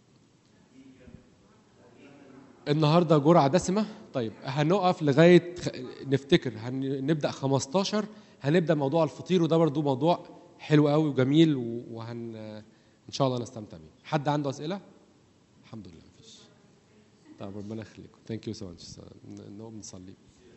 النهارده جرعه دسمه طيب هنقف لغايه خ... نفتكر هنبدا 15 هنبدا موضوع الفطير وده برضو موضوع حلو قوي وجميل و- وهن ان شاء الله نستمتع بيه حد عنده اسئله الحمد لله مفيش طب ربنا يخليكم ثانك يو سو ماتش نقوم نصلي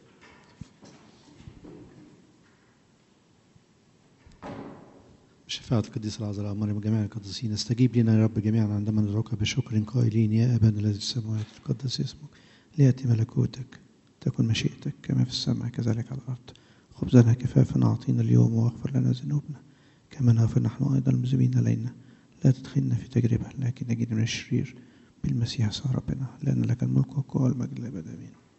شفاعة القديس العذراء مريم جميع القديسين استجيب لنا يا رب جميعا عندما ندعوك بشكر قائلين يا أبانا الذي في السماوات تقدس اسمك ليأتي ملكوتك تكن مشيئتك كما في السماء كذلك على الأرض خبزنا كفافا أعطينا اليوم واغفر لنا ذنوبنا كما نغفر نحن أيضا المذنبين علينا لا تدخلنا في تجربة لكن نجينا من الشرير بالمسيح يسوع ربنا لأن لك الملك والقوة والمجد للأبد آمين